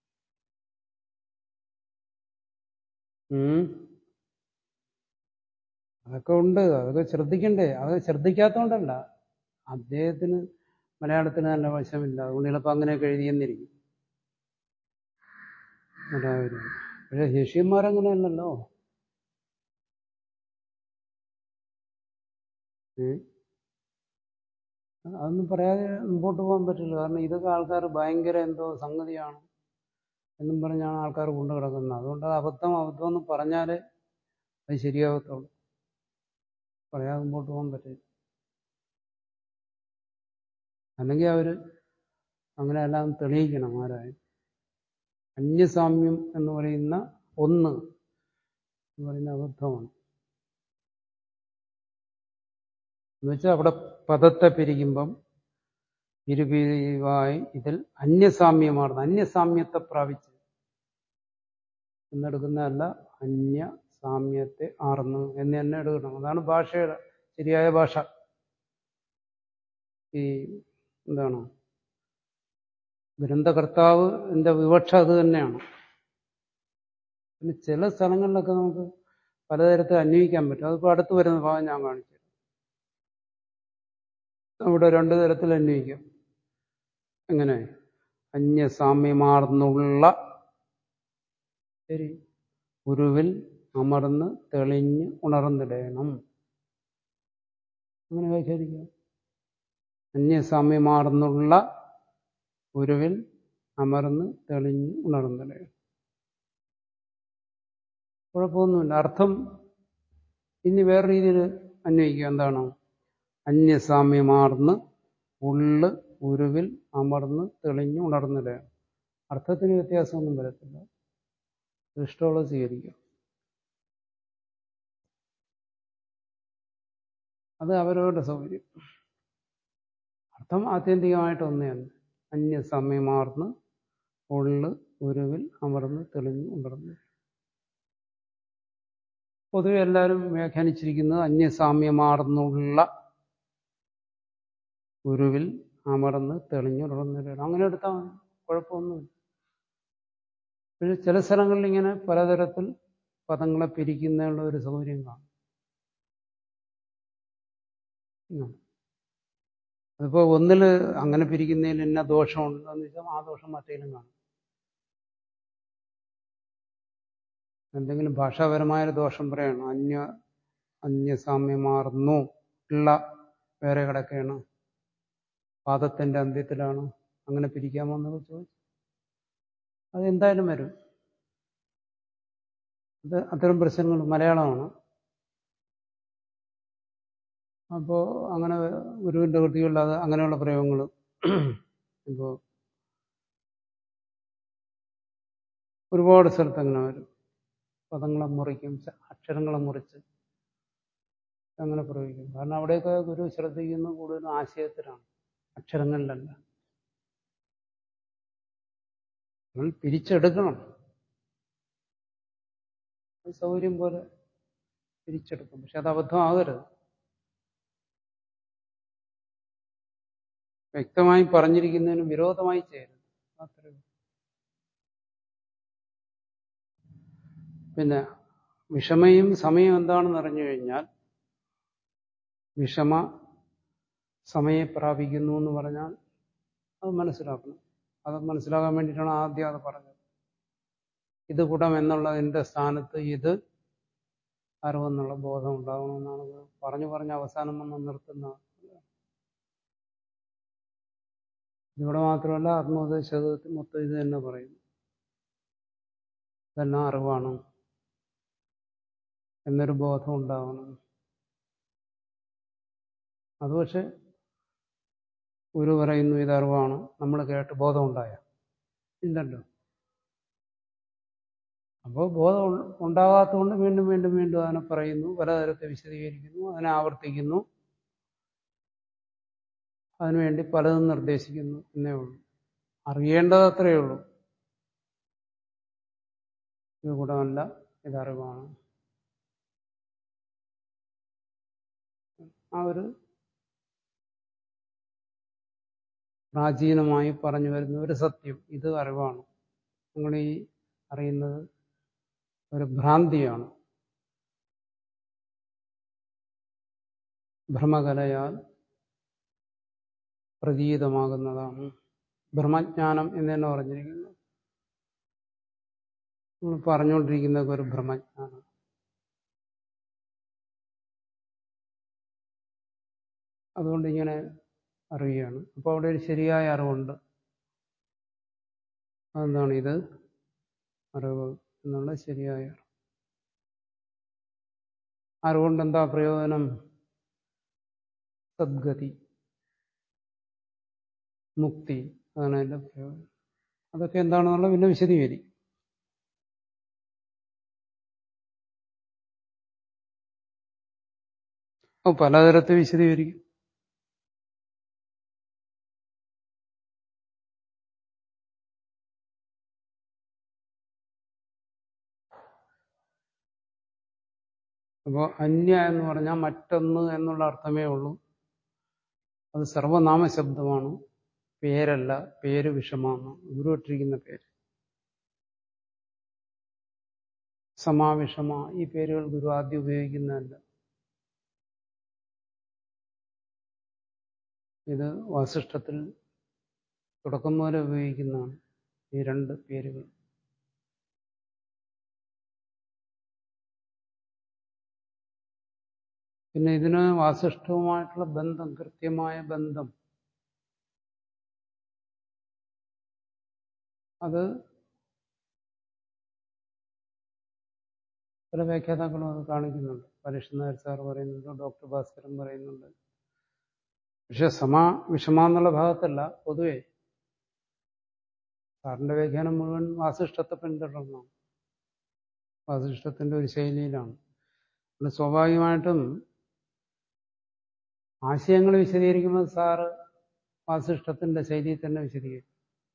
ഉം. അതൊക്കെ ഉണ്ട് അതൊക്കെ ശ്രദ്ധിക്കണ്ടേ അത് ശ്രദ്ധിക്കാത്തതുകൊണ്ടല്ല അദ്ദേഹത്തിന് മലയാളത്തിന് നല്ല വശമില്ല അതുകൊണ്ട് ചിലപ്പോൾ അങ്ങനെയൊക്കെ എഴുതിയെന്നിരിക്കും മലയാളം പക്ഷെ ശിഷ്യന്മാരങ്ങനെയല്ലല്ലോ ഏ? അതൊന്നും പറയാതെ മുമ്പോട്ട് പോകാൻ പറ്റില്ല കാരണം ഇതൊക്കെ ആൾക്കാർ ഭയങ്കര എന്തോ സംഗതിയാണ് എന്നും പറഞ്ഞാണ് ആൾക്കാർ കൊണ്ടു കിടക്കുന്നത് അതുകൊണ്ട് അത് അബദ്ധം അബദ്ധം എന്ന് പറഞ്ഞാലേ അത് ശരിയാകത്തുള്ളൂ പറയാതെ മുമ്പോട്ട് പോകാൻ പറ്റില്ല അല്ലെങ്കിൽ അവർ അങ്ങനെ എല്ലാം തെളിയിക്കണം ആരായും അന്യസാമ്യം എന്ന് പറയുന്ന ഒന്ന് എന്ന് പറയുന്ന അബദ്ധമാണ് എന്നുവെച്ചാൽ അവിടെ പദത്തെ പിരിക്കുമ്പം ഇരുപിരിവായി ഇതിൽ അന്യസാമ്യമാർന്ന് അന്യസാമ്യത്തെ പ്രാപിച്ച് എന്നെടുക്കുന്നതല്ല അന്യസാമ്യത്തെ ആർന്ന് എന്ന് തന്നെ എടുക്കണം അതാണ് ഭാഷയുടെ ശരിയായ ഭാഷ ഈ എന്താണ് ഗ്രന്ഥകർത്താവ് എന്റെ വിവക്ഷ അത് തന്നെയാണ് പിന്നെ ചില സ്ഥലങ്ങളിലൊക്കെ നമുക്ക് പലതരത്തിൽ അന്വയിക്കാൻ പറ്റും അതിപ്പോൾ അടുത്ത് വരുന്ന ഭാഗം ഞാൻ കാണിച്ചു അവിടെ രണ്ടു തരത്തിൽ അന്വയിക്കാം എങ്ങനെ അന്യസാമ്യമാർന്നുള്ള ശരി ഗുരുവിൽ അമർന്ന് തെളിഞ്ഞ് ഉണർന്നിടണം അങ്ങനെ വ്യാഖ്യാനിക്കാം അന്യസാമ്യമാർന്നുള്ള ഗുരുവിൽ അമർന്ന് തെളിഞ്ഞ് ഉണർന്നിടണം കുഴപ്പമൊന്നുമില്ല അർത്ഥം ഇനി വേറെ രീതിയിൽ അന്വയിക്കുക എന്താണ് അന്യസാമ്യമാർന്ന് ഉള്ള് ഉരുവിൽ അമർന്ന് തെളിഞ്ഞ് ഉണർന്നിടണം അർത്ഥത്തിന് വ്യത്യാസമൊന്നും വരത്തില്ല ഇഷ്ടമുള്ളത് സ്വീകരിക്കാം അത് അവരവരുടെ സൗകര്യം അർത്ഥം ആത്യന്തികമായിട്ട് ഒന്നെയാണ് അന്യസമയമാർന്ന് ഉള്ള് ഉരുവിൽ അമർന്ന് തെളിഞ്ഞ് ഉണർന്ന് പൊതുവെ എല്ലാവരും വ്യാഖ്യാനിച്ചിരിക്കുന്നത് അന്യസാമ്യമാർന്നുള്ള ഗുരുവിൽ അമർന്ന് തെളിഞ്ഞുറന്നിരണം അങ്ങനെ എടുത്താൽ മതി കുഴപ്പമൊന്നുമില്ല പക്ഷെ ചില സ്ഥലങ്ങളിൽ ഇങ്ങനെ പലതരത്തിൽ പദങ്ങളെ പിരിക്കുന്നതിനുള്ള ഒരു സൗകര്യം കാണും ഉം. അതിപ്പോ ഒന്നില് അങ്ങനെ പിരിക്കുന്നതിൽ ഇന്ന ദോഷമുണ്ട് എന്ന് വെച്ചാൽ ആ ദോഷം മറ്റേലും കാണും എന്തെങ്കിലും ഭാഷാപരമായ ഒരു ദോഷം പറയണം അന്യ അന്യസാമ്യമാർന്നു ഉള്ള വേറെ കിടക്കുകയാണ് പാദത്തിന്റെ അന്ത്യത്തിലാണ് അങ്ങനെ പിരിക്കാമോ എന്നൊക്കെ ചോദിച്ചു അത് എന്തായാലും വരും അത് അത്തരം പ്രശ്നങ്ങൾ മലയാളമാണ് അപ്പോൾ അങ്ങനെ ഗുരുവിൻ്റെ കൃതികളിൽ അങ്ങനെയുള്ള പ്രയോഗങ്ങൾ ഇപ്പോൾ ഒരുപാട് സ്ഥലത്ത് അങ്ങനെ വരും പദങ്ങളെ മുറിക്കും ച- അക്ഷരങ്ങളെ മുറിച്ച് അങ്ങനെ പ്രയോഗിക്കും കാരണം അവിടെയൊക്കെ ഗുരു ശ്രദ്ധിക്കുന്നത് കൂടുതലും ആശയത്തിലാണ് അക്ഷരങ്ങളിലല്ല നമ്മൾ പിരിച്ചെടുക്കണം അത് സൗകര്യം പോലെ പിരിച്ചെടുക്കും പക്ഷെ അത് അബദ്ധമാകരുത് വ്യക്തമായി പറഞ്ഞിരിക്കുന്നതിന് വിരോധമായി ചെയ്യരുത് അത്രേ ഉള്ളൂ. പിന്നെ വിഷമയും സമയം എന്താണെന്ന് അറിഞ്ഞു കഴിഞ്ഞാൽ വിഷമ സമയെ പ്രാപിക്കുന്നു എന്ന് പറഞ്ഞാൽ അത് മനസ്സിലാക്കണം അത് മനസ്സിലാക്കാൻ വേണ്ടിയിട്ടാണ് ആദ്യം അത് പറഞ്ഞത് ഇത് കുടം എന്നുള്ളതിൻ്റെ സ്ഥാനത്ത് ഇത് അറിവെന്നുള്ള ബോധം ഉണ്ടാകണമെന്നാണ് ഇത് പറഞ്ഞു പറഞ്ഞ് അവസാനം വന്ന് നിർത്തുന്ന ഇവിടെ മാത്രമല്ല ആത്മോപദേശത്തിൽ മൊത്തം ഇത് തന്നെ പറയുന്നു ഇതെല്ലാം അറിവാണ് എന്നൊരു ബോധം ഉണ്ടാവണം അത് പക്ഷെ ഗുരു പറയുന്നു ഇത് അറിവാണ് നമ്മൾ കേട്ട് ബോധം ഉണ്ടായ ഇല്ലല്ലോ അപ്പോൾ ബോധം ഉ- ഉണ്ടാകാത്തതുകൊണ്ട് വീണ്ടും വീണ്ടും വീണ്ടും അതിനെ പറയുന്നു പലതരത്തെ വിശദീകരിക്കുന്നു അതിനെ ആവർത്തിക്കുന്നു അതിനുവേണ്ടി പലതും നിർദ്ദേശിക്കുന്നു എന്നേ ഉള്ളൂ അറിയേണ്ടത് അത്രയേ ഉള്ളൂ ഇത് ഗുണമല്ല ഇത് അറിവാണ് ആ ഒരു പ്രാചീനമായി പറഞ്ഞു വരുന്ന ഒരു സത്യം ഇത് അറിവാണ് നിങ്ങൾ ഈ അറിയുന്നത് ഒരു ഭ്രാന്തിയാണ് ഭ്രമകലയാൽ പ്രതീതമാകുന്നതാണ് ബ്രഹ്മജ്ഞാനം എന്ന് തന്നെ പറഞ്ഞിരിക്കുന്നു നമ്മൾ പറഞ്ഞുകൊണ്ടിരിക്കുന്നത് ഒരു ബ്രഹ്മജ്ഞാനം അതുകൊണ്ട് ഇങ്ങനെ അറിയുകയാണ് അപ്പോൾ അവിടെ ഒരു ശരിയായ അറിവുണ്ട് അതെന്താണ് ഇത് അറിവ് എന്നുള്ള ശരിയായ അറിവ് അറിവുകൊണ്ട് എന്താ പ്രയോജനം സദ്ഗതി മുക്തി അതാണ് അതിൻ്റെ പ്രയോജനം അതൊക്കെ എന്താണെന്നുള്ള പിന്നെ വിശദീകരിക്കും അപ്പോൾ പലതരത്തിൽ വിശദീകരിക്കും അപ്പോൾ അന്യ എന്ന് പറഞ്ഞാൽ മറ്റൊന്ന് എന്നുള്ള അർത്ഥമേ ഉള്ളൂ അത് സർവനാമ ശബ്ദമാണ് പേരല്ല പേര് വിഷമാണ് ഗുരു ഇട്ടിരിക്കുന്ന പേര് സമാവിഷമ ഈ പേരുകൾ ഗുരു ആദ്യം ഉപയോഗിക്കുന്നതല്ല ഇത് വാസിഷ്ഠത്തിൽ തുടക്കം മുതലേ ഉപയോഗിക്കുന്നതാണ് ഈ രണ്ട് പേരുകൾ പിന്നെ ഇതിന് വാസിഷ്ഠവുമായിട്ടുള്ള ബന്ധം കൃത്യമായ ബന്ധം അത് പല വ്യാഖ്യാതാക്കളും അത് കാണിക്കുന്നുണ്ട് പരീക്ഷ നായർ സാർ പറയുന്നുണ്ട് ഡോക്ടർ ഭാസ്കരൻ പറയുന്നുണ്ട് പക്ഷെ സമ വിഷമ എന്നുള്ള ഭാഗത്തല്ല പൊതുവെ സാറിന്റെ വ്യാഖ്യാനം മുഴുവൻ വാസിഷ്ഠത്തെ പിന്തുടർന്നാണ് വാസിഷ്ഠത്തിന്റെ ഒരു ശൈലിയിലാണ് അത് സ്വാഭാവികമായിട്ടും ആശയങ്ങൾ വിശദീകരിക്കുമ്പോൾ സാറ് വാസിഷ്ഠത്തിന്റെ ശൈലിയിൽ തന്നെ വിശദീകരിക്കും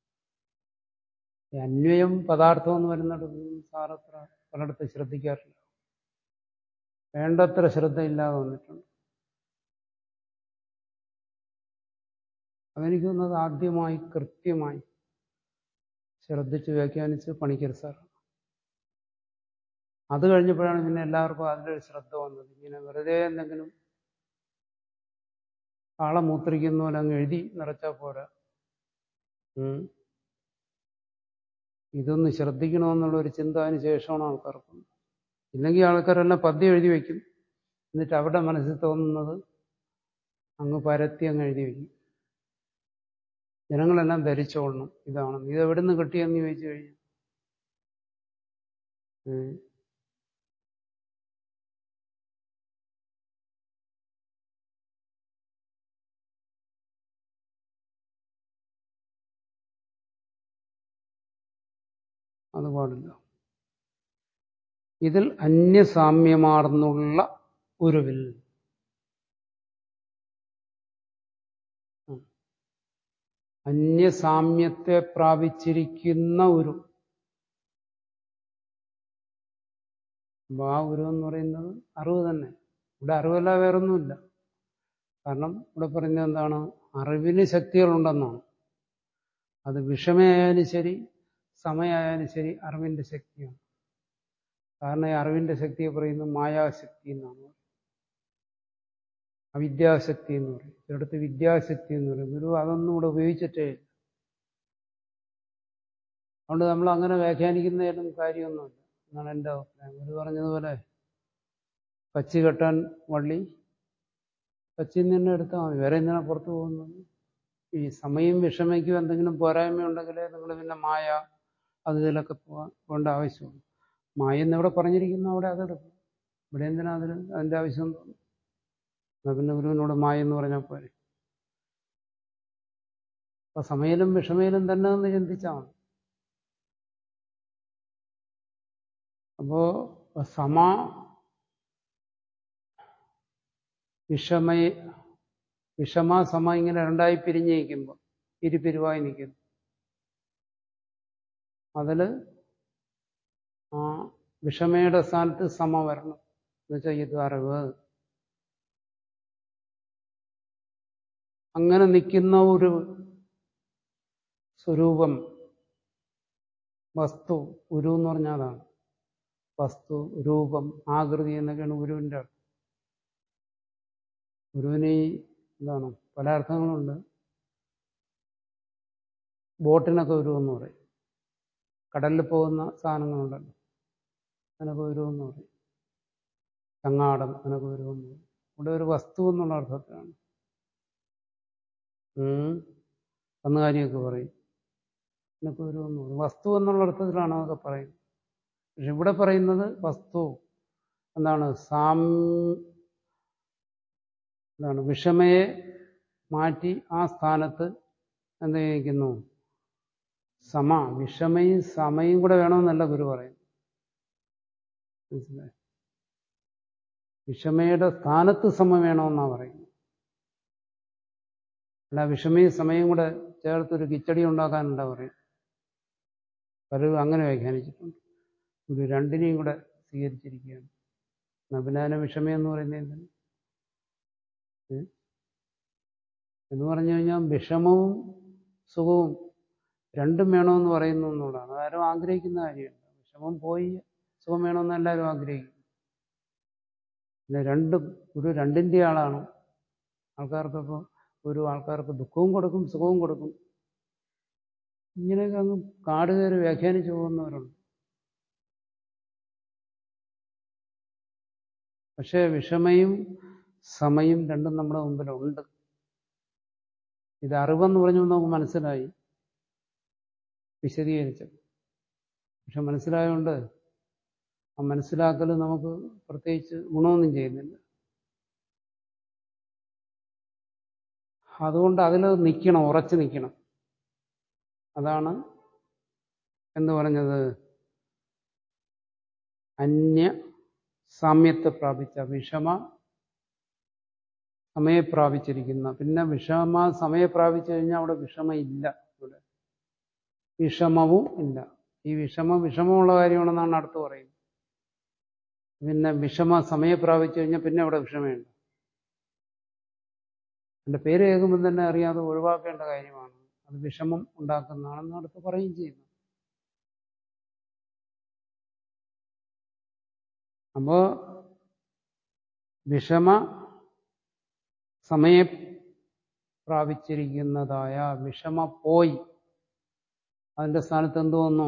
ഈ അന്വയം പദാർത്ഥം എന്ന് വരുന്നിടത്തൊന്നും സാർ അത്ര പലയിടത്തും ശ്രദ്ധിക്കാറില്ല വേണ്ടത്ര ശ്രദ്ധയില്ലാതെ വന്നിട്ടുണ്ട് അതെനിക്ക് തോന്നുന്നത് ആദ്യമായി കൃത്യമായി ശ്രദ്ധിച്ച് വ്യാഖ്യാനിച്ച് പണിക്കർ സാർ അത് കഴിഞ്ഞപ്പോഴാണ് പിന്നെ എല്ലാവർക്കും അതിലൊരു ശ്രദ്ധ വന്നത് ഇങ്ങനെ വെറുതെ എന്തെങ്കിലും കാള മൂത്രിക്കുന്ന പോലെ അങ്ങ് എഴുതി നിറച്ചാൽ പോരാ ഉം. ഇതൊന്ന് ശ്രദ്ധിക്കണമെന്നുള്ള ഒരു ചിന്ത അതിന് ശേഷമാണ് ആൾക്കാർക്ക് ഇല്ലെങ്കിൽ ആൾക്കാരെല്ലാം പദ്യം എഴുതി വയ്ക്കും എന്നിട്ട് അവരുടെ മനസ്സിൽ തോന്നുന്നത് അങ്ങ് പരത്തി അങ്ങ് എഴുതി വയ്ക്കും ജനങ്ങളെല്ലാം ധരിച്ചോളണം ഇതാണ് ഇത് എവിടെ നിന്ന് കിട്ടിയെന്ന് ചോദിച്ചു കഴിഞ്ഞാൽ ഉം. അത് പാടില്ല ഇതിൽ അന്യസാമ്യമാർന്നുള്ള ഉരുവിൽ ഉം. അന്യസാമ്യത്തെ പ്രാപിച്ചിരിക്കുന്ന ഒരു അപ്പൊ ആ ഉരു എന്ന് പറയുന്നത് അറിവ് തന്നെ ഇവിടെ അറിവല്ല വേറൊന്നുമില്ല കാരണം ഇവിടെ പറയുന്നത് എന്താണ് അറിവിന് ശക്തികളുണ്ടെന്നാണ് അത് വിഷമയായാലും ശരി സമയമായാലും ശരി അറിവിന്റെ ശക്തിയാണ് കാരണം ഈ അറിവിന്റെ ശക്തിയെ പറയുന്നത് മായാശക്തി എന്നാണ് അവിദ്യാശക്തി എന്ന് പറയും ചിലടത്ത് വിദ്യാശക്തി എന്ന് പറയും ഗുരു അതൊന്നും ഇവിടെ ഉപയോഗിച്ചിട്ടേ ഇല്ല അതുകൊണ്ട് നമ്മൾ അങ്ങനെ വ്യാഖ്യാനിക്കുന്നതിലും കാര്യമൊന്നുമില്ല എന്നാണ് എൻ്റെ അഭിപ്രായം ഗുരു പറഞ്ഞതുപോലെ കച്ചി കെട്ടാൻ വള്ളി കച്ചിയിൽ നിന്ന് തന്നെ എടുത്താൽ മതി വേറെ എന്തിനാ പുറത്തു പോകുന്നത് ഈ സമയം വിഷമയ്ക്കും എന്തെങ്കിലും പോരായ്മ ഉണ്ടെങ്കിലേ നിങ്ങൾ പിന്നെ മായ അത് ഇതിലൊക്കെ പോകാൻ പോകേണ്ട ആവശ്യമുള്ളൂ മായ എന്നിവിടെ പറഞ്ഞിരിക്കുന്ന അവിടെ അതെടുക്കും ഇവിടെ എന്തിനാ അതിന് അതിൻ്റെ ആവശ്യം തോന്നുന്നു എന്നാ പിന്നെ ഗുരുവിനോട് മായ എന്ന് പറഞ്ഞാൽ പോരെ അപ്പൊ സമയിലും വിഷമയിലും തന്നെ ഒന്ന് ചിന്തിച്ചാൽ മതി അപ്പോ സമ വിഷമയ വിഷമ സമ ഇങ്ങനെ രണ്ടായി പിരിഞ്ഞ് നിൽക്കുമ്പോൾ ഇരുപിരിവായി നിൽക്കുന്നു അതില് ആ വിഷമയുടെ സ്ഥാനത്ത് സമ വരണം എന്നുവെച്ചാൽ ഇത് അറിവ് അങ്ങനെ നിൽക്കുന്ന ഒരു സ്വരൂപം വസ്തു ഉരു എന്ന് പറഞ്ഞാൽ അതാണ് വസ്തു രൂപം ആകൃതി എന്നൊക്കെയാണ് ഗുരുവിൻ്റെ അർത്ഥം ഗുരുവിന് ഈ എന്താണ് പല അർത്ഥങ്ങളുണ്ട് ബോട്ടിനൊക്കെ ഉരു എന്ന് പറയും കടലിൽ പോകുന്ന സാധനങ്ങളുണ്ടല്ലോ അതിനൊക്കെ ഉരു എന്ന് പറയും ചങ്ങാടം അതിനൊക്കെ ഉരു എന്ന് പറയും ഇവിടെ ഒരു വസ്തു എന്നുള്ള അർത്ഥത്തിലാണ് കന്നുകാലിയൊക്കെ പറയും അതിനൊക്കെ ഒരു എന്ന് പറയും വസ്തു എന്നുള്ള അർത്ഥത്തിലാണ് അതൊക്കെ പറയുന്നത് പക്ഷെ ഇവിടെ പറയുന്നത് വസ്തു എന്താണ് സാം എന്താണ് വിഷമയെ മാറ്റി ആ സ്ഥാനത്ത് എന്ത് ചെയ്യിക്കുന്നു സമ വിഷമയും സമയും കൂടെ വേണമെന്നല്ല ഗുരു പറയും മനസ്സിലായി വിഷമയുടെ സ്ഥാനത്ത് സമ വേണമെന്നാ പറയുന്നത് അല്ല വിഷമയും സമയം കൂടെ ചേർത്തൊരു കിച്ചടി ഉണ്ടാക്കാനുണ്ടാ പറയും പലരും അങ്ങനെ വ്യാഖ്യാനിച്ചിട്ടുണ്ട് ഒരു രണ്ടിനെയും കൂടെ സ്വീകരിച്ചിരിക്കുകയാണ് നബിനാന വിഷമം എന്ന് പറയുന്നത് എന്താണ് എന്ന് പറഞ്ഞു കഴിഞ്ഞാൽ വിഷമവും സുഖവും രണ്ടും വേണമെന്ന് പറയുന്നു എന്നുള്ളതാണ് അതാരും ആഗ്രഹിക്കുന്ന കാര്യമല്ല വിഷമം പോയി സുഖം വേണമെന്ന് എല്ലാവരും ആഗ്രഹിക്കും പിന്നെ രണ്ടും ഒരു രണ്ടിൻ്റെ ആളാണ് ആൾക്കാർക്കിപ്പോൾ ഒരു ആൾക്കാർക്ക് ദുഃഖവും കൊടുക്കും സുഖവും കൊടുക്കും ഇങ്ങനെയൊക്കെ അങ്ങ് കാട് കയറി വ്യാഖ്യാനിച്ചു പോകുന്നവരുണ്ട് പക്ഷേ വിഷമയും സമയും രണ്ടും നമ്മുടെ മുമ്പിലുണ്ട് ഇത് അറിവെന്ന് പറഞ്ഞു നമുക്ക് മനസ്സിലായി വിശദീകരിച്ചു പക്ഷെ മനസ്സിലായതുകൊണ്ട് ആ മനസ്സിലാക്കൽ നമുക്ക് പ്രത്യേകിച്ച് ഗുണമൊന്നും ചെയ്യുന്നില്ല അതുകൊണ്ട് അതിൽ നിൽക്കണം ഉറച്ചു നിൽക്കണം അതാണ് എന്ന് പറഞ്ഞത് അന്യ സാമ്യത്തെ പ്രാപിച്ച വിഷമ സമയെ പ്രാപിച്ചിരിക്കുന്ന പിന്നെ വിഷമ സമയെ പ്രാപിച്ചു കഴിഞ്ഞാൽ അവിടെ വിഷമ ഇല്ല ഇവിടെ വിഷമവും ഇല്ല ഈ വിഷമ വിഷമമുള്ള കാര്യമാണെന്നാണ് അടുത്ത് പറയുന്നത് പിന്നെ വിഷമ സമയം പ്രാപിച്ചു കഴിഞ്ഞാൽ പിന്നെ അവിടെ വിഷമമുണ്ട് എൻ്റെ പേര് കേൾക്കുമ്പോൾ തന്നെ അറിയാതെ ഒഴിവാക്കേണ്ട കാര്യമാണ് അത് വിഷമം ഉണ്ടാക്കുന്നതാണെന്ന് അടുത്ത് പറയുകയും ചെയ്യുന്നു അപ്പോ വിഷമ സമയം പ്രാപിച്ചിരിക്കുന്നതായ വിഷമ പോയി അതിന്റെ സ്ഥാനത്ത് എന്ത് വന്നു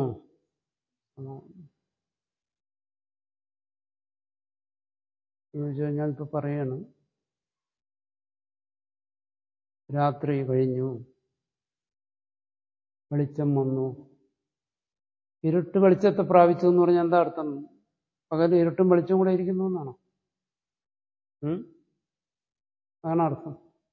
ചോദിച്ചു കഴിഞ്ഞാൽ ഇപ്പൊ പറയാണ് രാത്രി കഴിഞ്ഞു വെളിച്ചം വന്നു ഇരുട്ട് വെളിച്ചത്തെ പ്രാപിച്ചു എന്ന് പറഞ്ഞാൽ എന്താ അർത്ഥം പകൽ ഇരുട്ടും വെളിച്ചവും കൂടെ ഇരിക്കുന്നു എന്നാണോ അതാണ് അർത്ഥം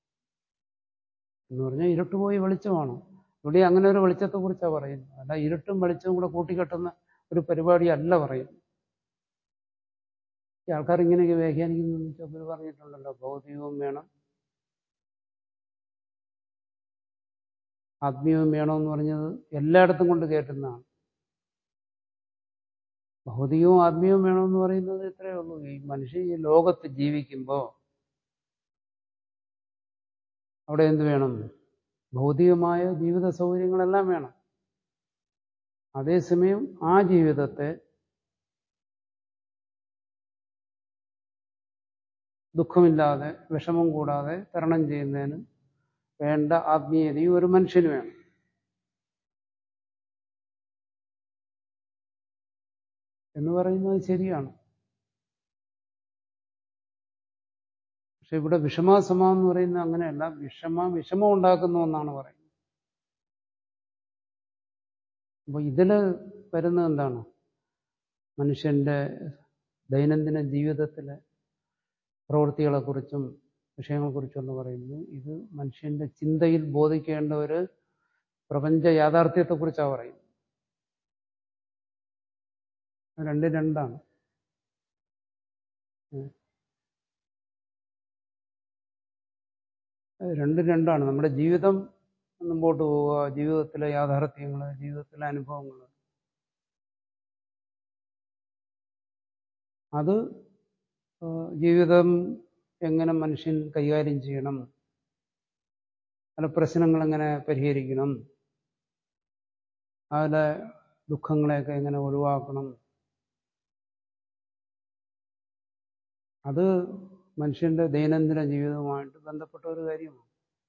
എന്ന് പറഞ്ഞാൽ ഇരുട്ട് പോയി വെളിച്ചമാണ് ഇവിടെ അങ്ങനെ ഒരു വെളിച്ചത്തെ കുറിച്ചാണ് പറയുന്നത് അല്ല ഇരുട്ടും വെളിച്ചവും കൂടെ കൂട്ടിക്കെട്ടുന്ന ഒരു പരിപാടി അല്ല പറയുന്നത് ഈ ആൾക്കാർ ഇങ്ങനെയൊക്കെ വ്യാഖ്യാനിക്കുന്നു വെച്ചാൽ പറഞ്ഞിട്ടുണ്ടല്ലോ ഭൗതികവും വേണം ആത്മീയവും വേണമെന്ന് പറഞ്ഞത് എല്ലായിടത്തും കൊണ്ട് കയറ്റുന്നതാണ് ഭൗതികവും ആത്മീയവും വേണമെന്ന് പറയുന്നത് ഇത്രയേ ഉള്ളൂ ഈ മനുഷ്യൻ ഈ ലോകത്ത് ജീവിക്കുമ്പോൾ അവിടെ എന്ത് വേണം ഭൗതികമായ ജീവിത സൗകര്യങ്ങളെല്ലാം വേണം അതേസമയം ആ ജീവിതത്തെ ദുഃഖമില്ലാതെ വിഷമം കൂടാതെ തരണം ചെയ്യുന്നതിന് വേണ്ട ആത്മീയതയും ഒരു മനുഷ്യന് വേണം എന്ന് പറയുന്നത് ശരിയാണ് പക്ഷെ ഇവിടെ വിഷമാസമ എന്ന് പറയുന്നത് അങ്ങനെയല്ല വിഷമ വിഷമം ഉണ്ടാക്കുന്ന ഒന്നാണ് പറയുന്നത് അപ്പൊ ഇതില് വരുന്നത് എന്താണ് മനുഷ്യന്റെ ദൈനംദിന ജീവിതത്തിലെ പ്രവൃത്തികളെക്കുറിച്ചും വിഷയങ്ങളെക്കുറിച്ചും എന്ന് പറയുന്നു ഇത് മനുഷ്യന്റെ ചിന്തയിൽ ബോധിക്കേണ്ട ഒരു പ്രപഞ്ച യാഥാർത്ഥ്യത്തെക്കുറിച്ചാണ് പറയുന്നത് രണ്ട് രണ്ടാണ് രണ്ടും രണ്ടാണ് നമ്മുടെ ജീവിതം മുമ്പോട്ട് പോവുക ജീവിതത്തിലെ യാഥാർത്ഥ്യങ്ങൾ ജീവിതത്തിലെ അനുഭവങ്ങൾ അത് ജീവിതം എങ്ങനെ മനുഷ്യൻ കൈകാര്യം ചെയ്യണം പല പ്രശ്നങ്ങൾ എങ്ങനെ പരിഹരിക്കണം അതിലെ ദുഃഖങ്ങളെയൊക്കെ എങ്ങനെ ഒഴിവാക്കണം അത് മനുഷ്യന്റെ ദൈനംദിന ജീവിതവുമായിട്ട് ബന്ധപ്പെട്ട ഒരു കാര്യമാണ്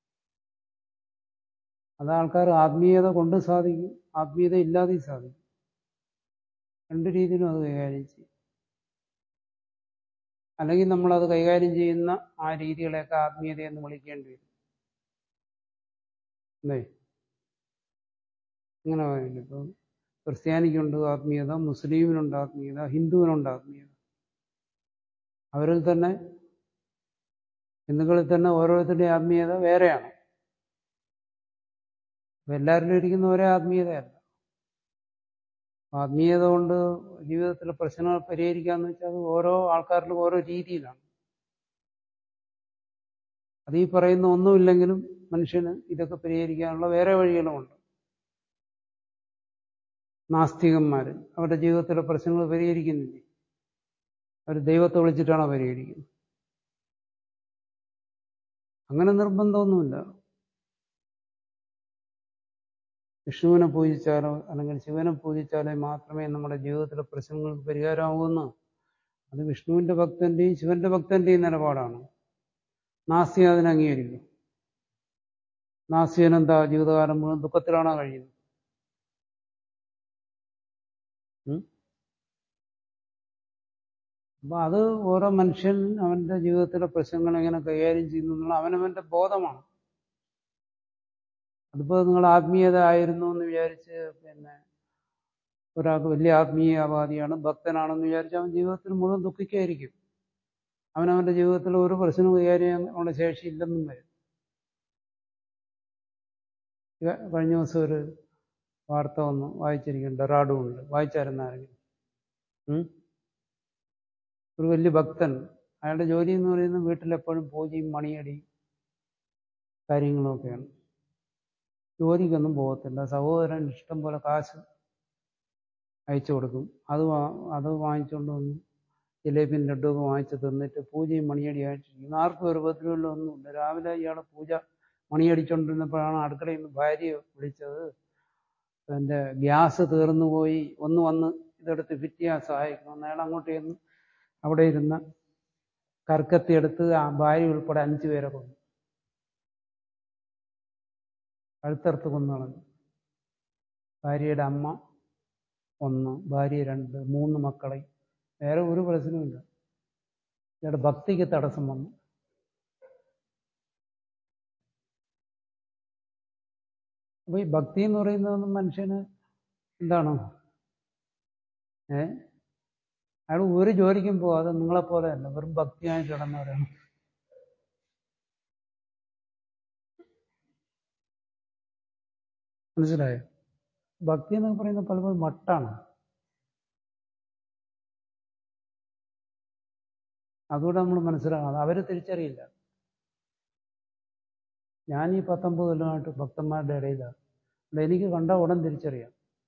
അത് ആൾക്കാർ ആത്മീയത കൊണ്ട് സാധിക്കും ആത്മീയത ഇല്ലാതെയും സാധിക്കും രണ്ട് രീതിയിലും അത് കൈകാര്യം ചെയ്യും അല്ലെങ്കിൽ നമ്മളത് കൈകാര്യം ചെയ്യുന്ന ആ രീതികളെയൊക്കെ ആത്മീയത എന്ന് വിളിക്കേണ്ടി വരും അല്ലേ അങ്ങനെ പറയുന്നത് ഇപ്പം ക്രിസ്ത്യാനിക്കുണ്ട് ആത്മീയത മുസ്ലിമിനുണ്ട് ആത്മീയത ഹിന്ദുവിനുണ്ട് ആത്മീയത അവരിൽ തന്നെ ഹിന്ദുക്കളിൽ തന്നെ ഓരോരുത്തരുടെയും ആത്മീയത വേറെയാണ് അപ്പൊ എല്ലാവരിലും ഇരിക്കുന്ന ഒരേ ആത്മീയതയല്ല ആത്മീയത കൊണ്ട് ജീവിതത്തിലെ പ്രശ്നങ്ങൾ പരിഹരിക്കാന്ന് വെച്ചാൽ അത് ഓരോ ആൾക്കാരിലും ഓരോ രീതിയിലാണ് അത് ഈ പറയുന്ന ഒന്നുമില്ലെങ്കിലും മനുഷ്യന് ഇതൊക്കെ പരിഹരിക്കാനുള്ള വേറെ വഴികളുമുണ്ട് നാസ്തികന്മാർ അവരുടെ ജീവിതത്തിലെ പ്രശ്നങ്ങൾ പരിഹരിക്കുന്നില്ലേ അവർ ദൈവത്തെ വിളിച്ചിട്ടാണോ പരിഹരിക്കുന്നത് അങ്ങനെ നിർബന്ധമൊന്നുമില്ല വിഷ്ണുവിനെ പൂജിച്ചാലോ അല്ലെങ്കിൽ ശിവനെ പൂജിച്ചാലേ മാത്രമേ നമ്മുടെ ജീവിതത്തിലെ പ്രശ്നങ്ങൾക്ക് പരിഹാരമാകുമെന്ന് അത് വിഷ്ണുവിന്റെ ഭക്തന്റെയും ശിവന്റെ ഭക്തന്റെയും നിലപാടാണ് നാസ്തിക അതിനെ അംഗീകരിക്കും നാസ്തികൻ എന്താ ജീവിതകാലം മുഴുവൻ ദുഃഖത്തിലാണോ കഴിയുന്നത് അപ്പൊ അത് ഓരോ മനുഷ്യൻ അവന്റെ ജീവിതത്തിലെ പ്രശ്നങ്ങൾ എങ്ങനെ കൈകാര്യം ചെയ്യുന്നു എന്നുള്ള അവനവന്റെ ബോധമാണ് അതിപ്പോ നിങ്ങൾ ആത്മീയത ആയിരുന്നു എന്ന് വിചാരിച്ച് പിന്നെ ഒരാൾക്ക് വലിയ ആത്മീയവാദിയാണ് ഭക്തനാണെന്ന് വിചാരിച്ച് അവൻ ജീവിതത്തിൽ മുഴുവൻ ദുഃഖിക്കായിരിക്കും അവനവന്റെ ജീവിതത്തിൽ ഒരു പ്രശ്നവും കൈകാര്യം ഉള്ള ശേഷി ഇല്ലെന്നും വരും കഴിഞ്ഞ ദിവസം ഒരു വാർത്ത വന്നു വായിച്ചിരിക്കും ഡെറാഡൂണിൽ വായിച്ചായിരുന്നു ആരെങ്കിലും ഒരു വലിയ ഭക്തൻ അയാളുടെ ജോലി എന്ന് പറയുന്നത് വീട്ടിലെപ്പോഴും പൂജയും മണിയടിയും കാര്യങ്ങളുമൊക്കെയാണ് ജോലിക്കൊന്നും പോകത്തില്ല സഹോദരൻ ഇഷ്ടം പോലെ കാശ് അയച്ചു കൊടുക്കും അത് അത് വാങ്ങിച്ചുകൊണ്ട് വന്ന് ജിലേബിയും ലഡുവൊക്കെ വാങ്ങിച്ച് തിന്നിട്ട് പൂജയും മണിയടിയായിട്ടിരിക്കുന്നു ആർക്കും ഒരു ഉപദ്രവമില്ല ഒന്നുമില്ല രാവിലെ ഇയാൾ പൂജ മണിയടിച്ചുകൊണ്ടിരുന്നപ്പോഴാണ് അടുക്കളയിൽ നിന്ന് ഭാര്യയെ വിളിച്ചത് എൻ്റെ ഗ്യാസ് തീർന്നു പോയി ഒന്ന് വന്ന് ഇതെടുത്ത് ഫിറ്റ് ചെയ്യാൻ സഹായിക്കണം അയാൾ അങ്ങോട്ട് ചെന്ന് അവിടെ ഇരുന്ന കർക്കത്തി എടുത്ത് ആ ഭാര്യ ഉൾപ്പെടെ അഞ്ചു പേരെ കൊന്നു കഴുത്തറുത്ത് കൊന്നുകളഞ്ഞു ഭാര്യയുടെ അമ്മ ഒന്ന് ഭാര്യ രണ്ട് മൂന്ന് മക്കളെ വേറെ ഒരു പ്രശ്നവുമില്ല ഇയാളുടെ ഭക്തിക്ക് തടസ്സം വന്നു അപ്പൊ ഈ ഭക്തി എന്ന് പറയുന്നത് മനുഷ്യന് എന്താണ് ഏ അയാൾ ഒരു ജോലിക്കും പോവാതെ നിങ്ങളെപ്പോലെ അല്ല വെറും ഭക്തിയായി കിടന്നവരാണ് മനസ്സിലായോ ഭക്തി എന്നൊക്കെ പറയുന്നത് പലപ്പോഴും മട്ടാണ് അതുകൂടെ നമ്മൾ മനസ്സിലാക്കണം അവർ തിരിച്ചറിയില്ല ഞാൻ ഈ പത്തൊമ്പത് കൊല്ലമായിട്ട് ഭക്തന്മാരുടെ ഇടയിലാണ് അതുകൊണ്ട് എനിക്ക് കണ്ട ഉടൻ തിരിച്ചറിയാം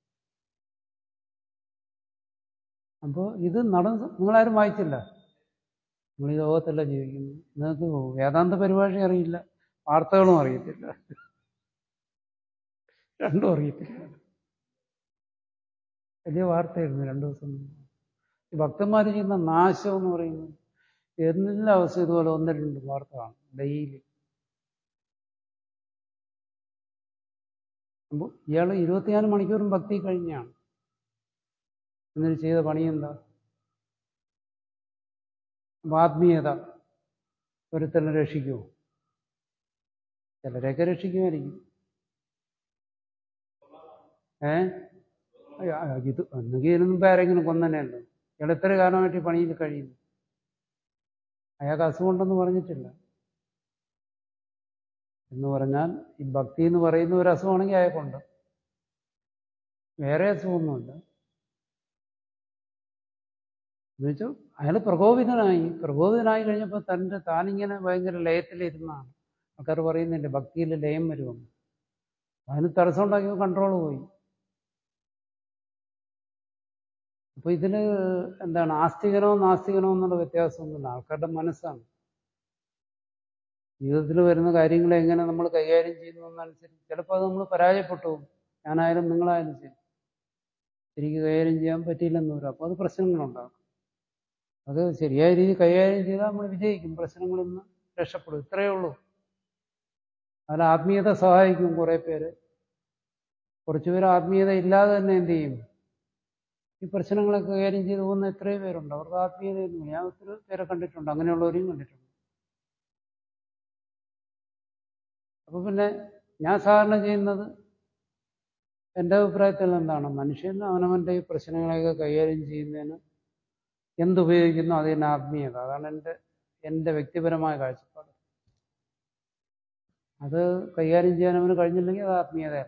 അപ്പോൾ ഇത് നടന്ന് നിങ്ങളാരും വായിച്ചില്ല നിങ്ങൾ ഈ ലോകത്തല്ല ജീവിക്കുന്നു നിങ്ങൾക്ക് വേദാന്ത പരിഭാഷ അറിയില്ല വാർത്തകളും അറിയത്തില്ല രണ്ടും അറിയത്തില്ല വലിയ വാർത്തയായിരുന്നു രണ്ടു ദിവസം മുമ്പ് ഈ ഭക്തന്മാർ ചെയ്യുന്ന നാശം എന്ന് പറയുന്നത് എല്ലാ അവസ്ഥയും ഇതുപോലെ ഒന്ന് രണ്ട് വാർത്ത കാണും ഡെയിലി അപ്പോൾ ഇയാൾ ഇരുപത്തിനാല് മണിക്കൂറും ഭക്തി കഴിഞ്ഞാണ് എന്നിട്ട് ചെയ്ത പണി എന്താ അപ്പൊ ആത്മീയത ഒരുത്തന്നെ രക്ഷിക്കുമോ ചിലരെയൊക്കെ രക്ഷിക്കുമായിരിക്കും ഏ ഇത് ഒന്നുകിൽ ഇതിനു ആരെങ്കിലും കൊന്നനെയല്ലോ ഇയാൾ എത്ര കാലമായിട്ട് ഈ പണിയിൽ കഴിയുന്നു അയാൾക്ക് അസുഖമുണ്ടെന്ന് പറഞ്ഞിട്ടില്ല എന്ന് പറഞ്ഞാൽ ഈ ഭക്തി എന്ന് പറയുന്ന ഒരു അസുഖമാണെങ്കിൽ അയാൾക്കുണ്ട് വേറെ അസുഖമൊന്നുമില്ല എന്നുവെച്ചാൽ അയാൾ പ്രകോപിതനായി പ്രകോപിതനായി കഴിഞ്ഞപ്പോൾ തൻ്റെ താനിങ്ങനെ ഭയങ്കര ലയത്തിലിരുന്നാണ് ആൾക്കാർ പറയുന്നില്ല ഭക്തിയിൽ ലയം വരുമെന്ന് അതിന് തടസ്സം ഉണ്ടാക്കിയപ്പോൾ കൺട്രോൾ പോയി അപ്പൊ ഇതില് എന്താണ് ആസ്തികനോ നാസ്തികനോ എന്നുള്ള വ്യത്യാസമൊന്നുമില്ല ആൾക്കാരുടെ മനസ്സാണ് ജീവിതത്തിൽ വരുന്ന കാര്യങ്ങളെ എങ്ങനെ നമ്മൾ കൈകാര്യം ചെയ്യുന്നു എന്നനുസരിച്ച് ചിലപ്പോൾ അത് നമ്മൾ പരാജയപ്പെട്ടു പോകും ഞാനായാലും നിങ്ങളായാലും ശരി ശരിക്ക് കൈകാര്യം ചെയ്യാൻ പറ്റിയില്ലെന്ന് വരും അപ്പോൾ അത് പ്രശ്നങ്ങളുണ്ടാകും അത് ശരിയായ രീതിയിൽ കൈകാര്യം ചെയ്താൽ നമ്മൾ വിജയിക്കും പ്രശ്നങ്ങളിൽ നിന്ന് രക്ഷപ്പെടും ഇത്രയേ ഉള്ളൂ അതിൽ ആത്മീയത സഹായിക്കും കുറേ പേര് കുറച്ചുപേർ ആത്മീയത ഇല്ലാതെ തന്നെ എന്ത് ചെയ്യും ഈ പ്രശ്നങ്ങളൊക്കെ കൈകാര്യം ചെയ്ത് പോകുന്ന എത്രയോ പേരുണ്ട് അവർക്ക് ആത്മീയതയൊന്നും ഞാൻ ഒത്തിരി പേരെ കണ്ടിട്ടുണ്ട് അങ്ങനെയുള്ളവരെയും കണ്ടിട്ടുണ്ട് അപ്പൊ പിന്നെ ഞാൻ സാധാരണ ചെയ്യുന്നത് എൻ്റെ അഭിപ്രായത്തിൽ എന്താണ് മനുഷ്യൻ അവനവൻ്റെ ഈ പ്രശ്നങ്ങളെയൊക്കെ കൈകാര്യം ചെയ്യുന്നതിന് എന്തുപയോഗിക്കുന്നു അത് തന്നെ ആത്മീയത അതാണ് എൻ്റെ എൻ്റെ വ്യക്തിപരമായ കാഴ്ചപ്പാട് അത് കൈകാര്യം ചെയ്യാൻ അവന് കഴിഞ്ഞില്ലെങ്കിൽ അത് ആത്മീയതയല്ല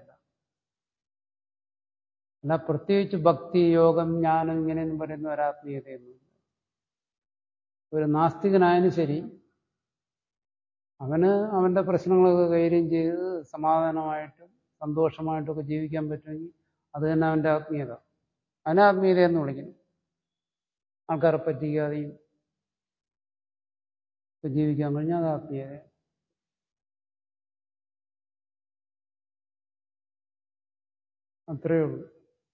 അല്ല പ്രത്യേകിച്ച് ഭക്തി യോഗം ജ്ഞാനം ഇങ്ങനെയെന്ന് പറയുന്ന ഒരാത്മീയതയൊന്നും ഒരു നാസ്തികനായാലും ശരി അവന് അവൻ്റെ പ്രശ്നങ്ങളൊക്കെ കൈകാര്യം ചെയ്ത് സമാധാനമായിട്ടും സന്തോഷമായിട്ടൊക്കെ ജീവിക്കാൻ പറ്റുമെങ്കിൽ അത് തന്നെ അവൻ്റെ ആത്മീയത അതിനെ ആത്മീയത എന്ന് വിളിക്കുന്നു ആൾക്കാരെ പറ്റിക്കാതെയും ജീവിക്കാൻ കഴിഞ്ഞാൽ അത് ആത്മീയത അത്രയേ ഉള്ളൂ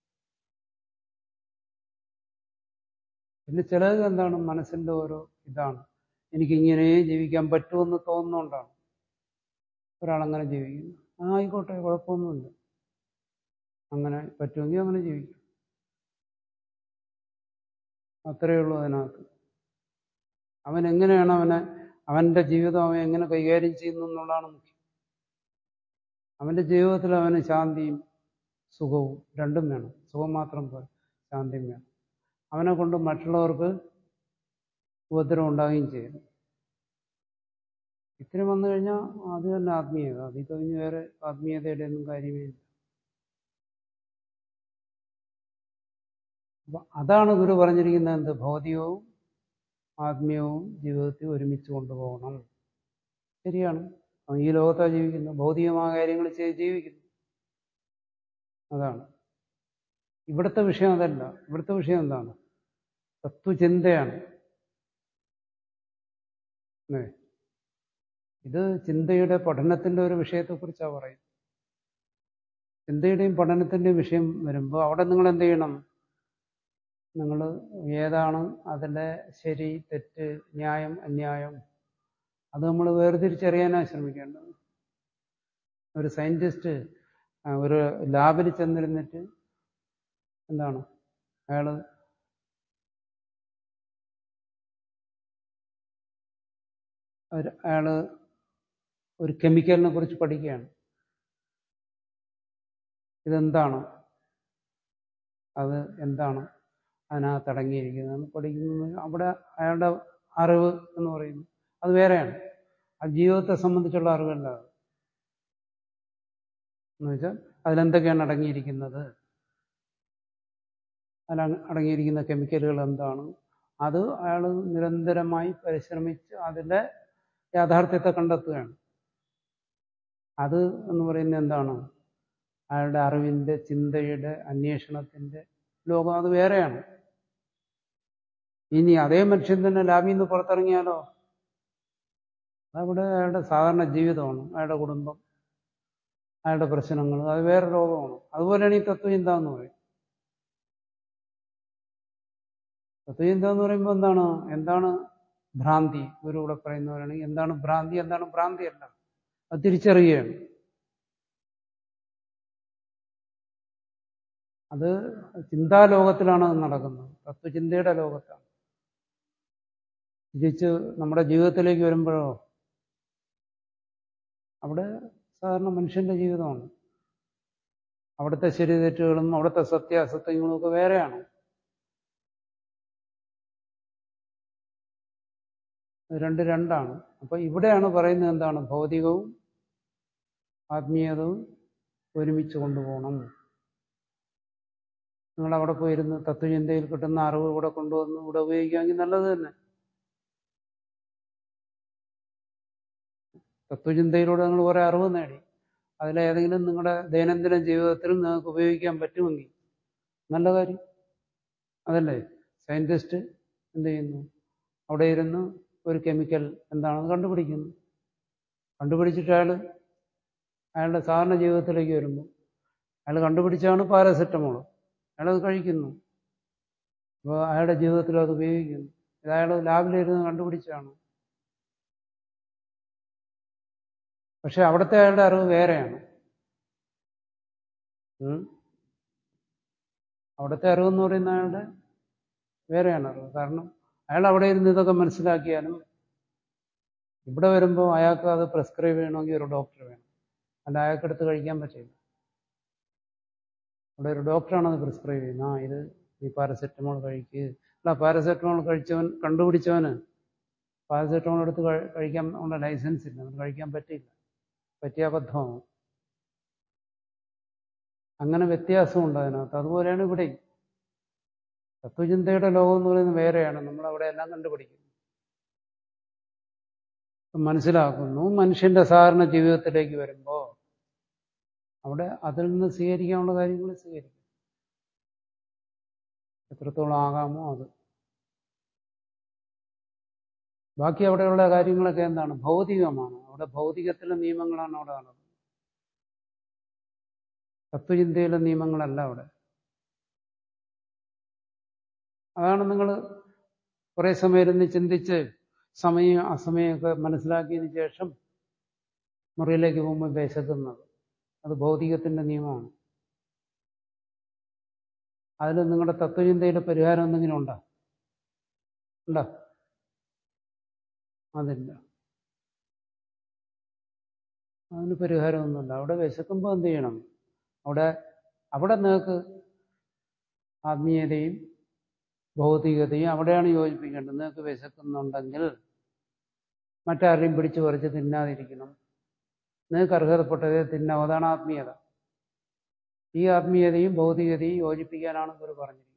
പിന്നെ ചിലത് എന്താണ് മനസ്സിന്റെ ഓരോ ഇതാണ് എനിക്കിങ്ങനെ ജീവിക്കാൻ പറ്റുമെന്ന് തോന്നുന്നതുകൊണ്ടാണ് ഒരാളങ്ങനെ ജീവിക്കുന്നു ആ ആയിക്കോട്ടെ കുഴപ്പമൊന്നുമില്ല അങ്ങനെ പറ്റുമെങ്കിൽ അങ്ങനെ ജീവിക്കും അത്രയേ ഉള്ളൂ അതിനകത്ത് അവൻ എങ്ങനെയാണ് അവനെ അവൻ്റെ ജീവിതം അവൻ എങ്ങനെ കൈകാര്യം ചെയ്യുന്നു എന്നുള്ളതാണ് മുഖ്യം അവൻ്റെ ജീവിതത്തിൽ അവന് ശാന്തിയും സുഖവും രണ്ടും വേണം സുഖം മാത്രം പോയി ശാന്തിയും വേണം അവനെ കൊണ്ട് മറ്റുള്ളവർക്ക് ഉപദ്രവം ഉണ്ടാവുകയും ചെയ്യും ഇത്രയും വന്നു കഴിഞ്ഞാൽ അത് തന്നെ ആത്മീയത അതിൽ കവിഞ്ഞ് വേറെ ആത്മീയതയുടെ ഒന്നും കാര്യമേ ഇല്ല അപ്പൊ അതാണ് ഗുരു പറഞ്ഞിരിക്കുന്നത് എന്ത് ഭൗതികവും ആത്മീയവും ജീവിതത്തിൽ ഒരുമിച്ച് കൊണ്ടുപോകണം ശരിയാണ് ഈ ലോകത്താണ് ജീവിക്കുന്നത് ഭൗതികമായ കാര്യങ്ങൾ ചെയ്ത് ജീവിക്കുന്നു അതാണ് ഇവിടുത്തെ വിഷയം അതല്ല ഇവിടുത്തെ വിഷയം എന്താണ് തത്വചിന്തയാണ് അല്ലേ ഇത് ചിന്തയുടെ പഠനത്തിന്റെ ഒരു വിഷയത്തെക്കുറിച്ചാണ് പറയുന്നത് ചിന്തയുടെയും പഠനത്തിന്റെയും വിഷയം വരുമ്പോൾ അവിടെ നിങ്ങൾ എന്ത് ചെയ്യണം നിങ്ങൾ ഏതാണ് അതിലെ ശരി തെറ്റ് ന്യായം അന്യായം അത് നമ്മൾ വേർതിരിച്ചറിയാനാണ് ശ്രമിക്കേണ്ടത് ഒരു സയന്റിസ്റ്റ് ഒരു ലാബിൽ ചെന്നിരുന്നിട്ട് എന്താണ് അയാള് ഒരു- അയാള് ഒരു കെമിക്കലിനെ കുറിച്ച് പഠിക്കുകയാണ് ഇതെന്താണ് അത് എന്താണ് അതിനകത്ത് അടങ്ങിയിരിക്കുന്നതെന്ന് പഠിക്കുന്നത് അവിടെ അയാളുടെ അറിവ് എന്ന് പറയുന്നത് അത് വേറെയാണ് അത് ജീവിതത്തെ സംബന്ധിച്ചുള്ള അറിവല്ല അത് എന്ന് വെച്ചാൽ അതിലെന്തൊക്കെയാണ് അടങ്ങിയിരിക്കുന്നത് അതിൽ അടങ്ങിയിരിക്കുന്ന കെമിക്കലുകൾ എന്താണ് അത് അയാൾ നിരന്തരമായി പരിശ്രമിച്ച് അതിൻ്റെ യാഥാർത്ഥ്യത്തെ കണ്ടെത്തുകയാണ് അത് എന്ന് പറയുന്നത് എന്താണ് അയാളുടെ അറിവിൻ്റെ ചിന്തയുടെ അന്വേഷണത്തിൻ്റെ ലോകം അത് വേറെയാണ് ഇനി അതേ മനുഷ്യൻ തന്നെ ലാബിൽ നിന്ന് പുറത്തിറങ്ങിയാലോ അതവിടെ അയാളുടെ സാധാരണ ജീവിതമാണ് അയാളുടെ കുടുംബം അയാളുടെ പ്രശ്നങ്ങൾ അത് വേറെ ലോകമാണ് അതുപോലെയാണ് ഈ തത്വചിന്ത എന്ന് പറയും തത്വചിന്ത എന്ന് പറയുമ്പോൾ എന്താണ് എന്താണ് ഭ്രാന്തി ഗുരു ഇവിടെ പറയുന്നവരാണെങ്കിൽ എന്താണ് ഭ്രാന്തി എന്താണ് ഭ്രാന്തി അല്ല അത് തിരിച്ചറിയുകയാണ് അത് ചിന്താലോകത്തിലാണ് അത് നടക്കുന്നത് തത്വചിന്തയുടെ ലോകത്താണ് തിരിച്ച് നമ്മുടെ ജീവിതത്തിലേക്ക് വരുമ്പോഴോ അവിടെ സാധാരണ മനുഷ്യന്റെ ജീവിതമാണ് അവിടുത്തെ ശരി തെറ്റുകളും അവിടുത്തെ സത്യാസത്യങ്ങളും ഒക്കെ വേറെയാണ് രണ്ട് രണ്ടാണ് അപ്പൊ ഇവിടെയാണ് പറയുന്നത് എന്താണ് ഭൗതികവും ആത്മീയതവും ഒരുമിച്ച് കൊണ്ടുപോകണം നിങ്ങൾ അവിടെ പോയിരുന്ന് തത്വചിന്തയിൽ കിട്ടുന്ന അറിവ് ഇവിടെ കൊണ്ടുവന്ന് ഇവിടെ ഉപയോഗിക്കാമെങ്കിൽ നല്ലത് തന്നെ തത്വചിന്തയിലൂടെ നിങ്ങൾ കുറെ അറിവ് നേടി അതിലേതെങ്കിലും നിങ്ങളുടെ ദൈനംദിന ജീവിതത്തിൽ നിങ്ങൾക്ക് ഉപയോഗിക്കാൻ പറ്റുമെങ്കിൽ നല്ല കാര്യം അതല്ലേ സയന്റിസ്റ്റ് എന്ത് ചെയ്യുന്നു അവിടെ ഇരുന്ന് ഒരു കെമിക്കൽ എന്താണെന്ന് കണ്ടുപിടിക്കുന്നു കണ്ടുപിടിച്ചിട്ട് അയാൾ അയാളുടെ സാധാരണ ജീവിതത്തിലേക്ക് വരുമ്പോൾ അയാൾ കണ്ടുപിടിച്ചാണ് പാരസെറ്റമോൾ അയാളത് കഴിക്കുന്നു അപ്പോൾ അയാളുടെ ജീവിതത്തിൽ അത് ഉപയോഗിക്കുന്നു ഇത് അയാൾ ലാബിലിരുന്ന് കണ്ടുപിടിച്ചാണ് പക്ഷെ അവിടുത്തെ അയാളുടെ അറിവ് വേറെയാണ് ഉം. അവിടുത്തെ അറിവെന്ന് പറയുന്ന അയാളുടെ വേറെയാണ് അറിവ് കാരണം അയാൾ അവിടെ ഇരുന്ന് ഇതൊക്കെ മനസ്സിലാക്കിയാലും ഇവിടെ വരുമ്പോൾ അയാൾക്ക് അത് പ്രിസ്ക്രൈബ് ചെയ്യണമെങ്കിൽ ഒരു ഡോക്ടർ വേണം അല്ല അയാൾക്ക് എടുത്ത് കഴിക്കാൻ പറ്റില്ല അവിടെ ഒരു ഡോക്ടറാണ് അത് പ്രിസ്ക്രൈബ് ചെയ്യുന്നത് ആ ഇത് ഈ പാരസെറ്റമോൾ കഴിക്കുക അല്ല പാരസെറ്റമോൾ കഴിച്ചവൻ കണ്ടുപിടിച്ചവന് പാരസെറ്റമോൾ എടുത്ത് കഴി- കഴിക്കാൻ ഉള്ള ലൈസൻസ് ഇല്ല അവന് കഴിക്കാൻ പറ്റില്ല പറ്റിയ അബദ്ധമാണ് അങ്ങനെ വ്യത്യാസമുണ്ട് അതിനകത്ത് അതുപോലെയാണ് ഇവിടെ തത്വചിന്തയുടെ ലോകം എന്ന് പറയുന്നത് വേറെയാണ് നമ്മൾ അവിടെ എല്ലാം കണ്ടുപിടിക്കുന്നു മനസ്സിലാക്കുന്നു മനുഷ്യന്റെ സാധാരണ ജീവിതത്തിലേക്ക് വരുമ്പോൾ അവിടെ അതിൽ നിന്ന് സ്വീകരിക്കാനുള്ള കാര്യങ്ങൾ സ്വീകരിക്കും എത്രത്തോളം ആകാമോ അത് ബാക്കി അവിടെയുള്ള കാര്യങ്ങളൊക്കെ എന്താണ് ഭൗതികമാണ് അവിടെ ഭൗതികത്തിലെ നിയമങ്ങളാണ് അവിടെ നടക്കുന്നത് തത്വചിന്തയിലെ നിയമങ്ങളല്ല അവിടെ അതാണ് നിങ്ങൾ കുറേ സമയം ഇരുന്ന് ചിന്തിച്ച് സമയം അസമയമൊക്കെ മനസ്സിലാക്കിയതിന് ശേഷം മുറിയിലേക്ക് പോകുമ്പോൾ വിശക്കുന്നത് അത് ഭൗതികത്തിന്റെ നിയമമാണ് അതിൽ നിങ്ങളുടെ തത്വചിന്തയുടെ പരിഹാരം എന്തെങ്കിലും ഉണ്ടോ ഉണ്ടോ അതില്ല അതിന് പരിഹാരമൊന്നുമില്ല അവിടെ വിശക്കുമ്പോൾ എന്ത് ചെയ്യണം അവിടെ അവിടെ നിങ്ങൾക്ക് ആത്മീയതയും ഭൗതികതയും അവിടെയാണ് യോജിപ്പിക്കേണ്ടത് നിങ്ങൾക്ക് വിശക്കുന്നുണ്ടെങ്കിൽ മറ്റാരെയും പിടിച്ചു പറിച്ച് തിന്നാതിരിക്കണം നിങ്ങൾക്ക് അർഹതപ്പെട്ടതേ തിന്നാം അതാണ് ആത്മീയത ഈ ആത്മീയതയും ഭൗതികതയും യോജിപ്പിക്കാനാണ് ഇവർ പറഞ്ഞിരിക്കുന്നത്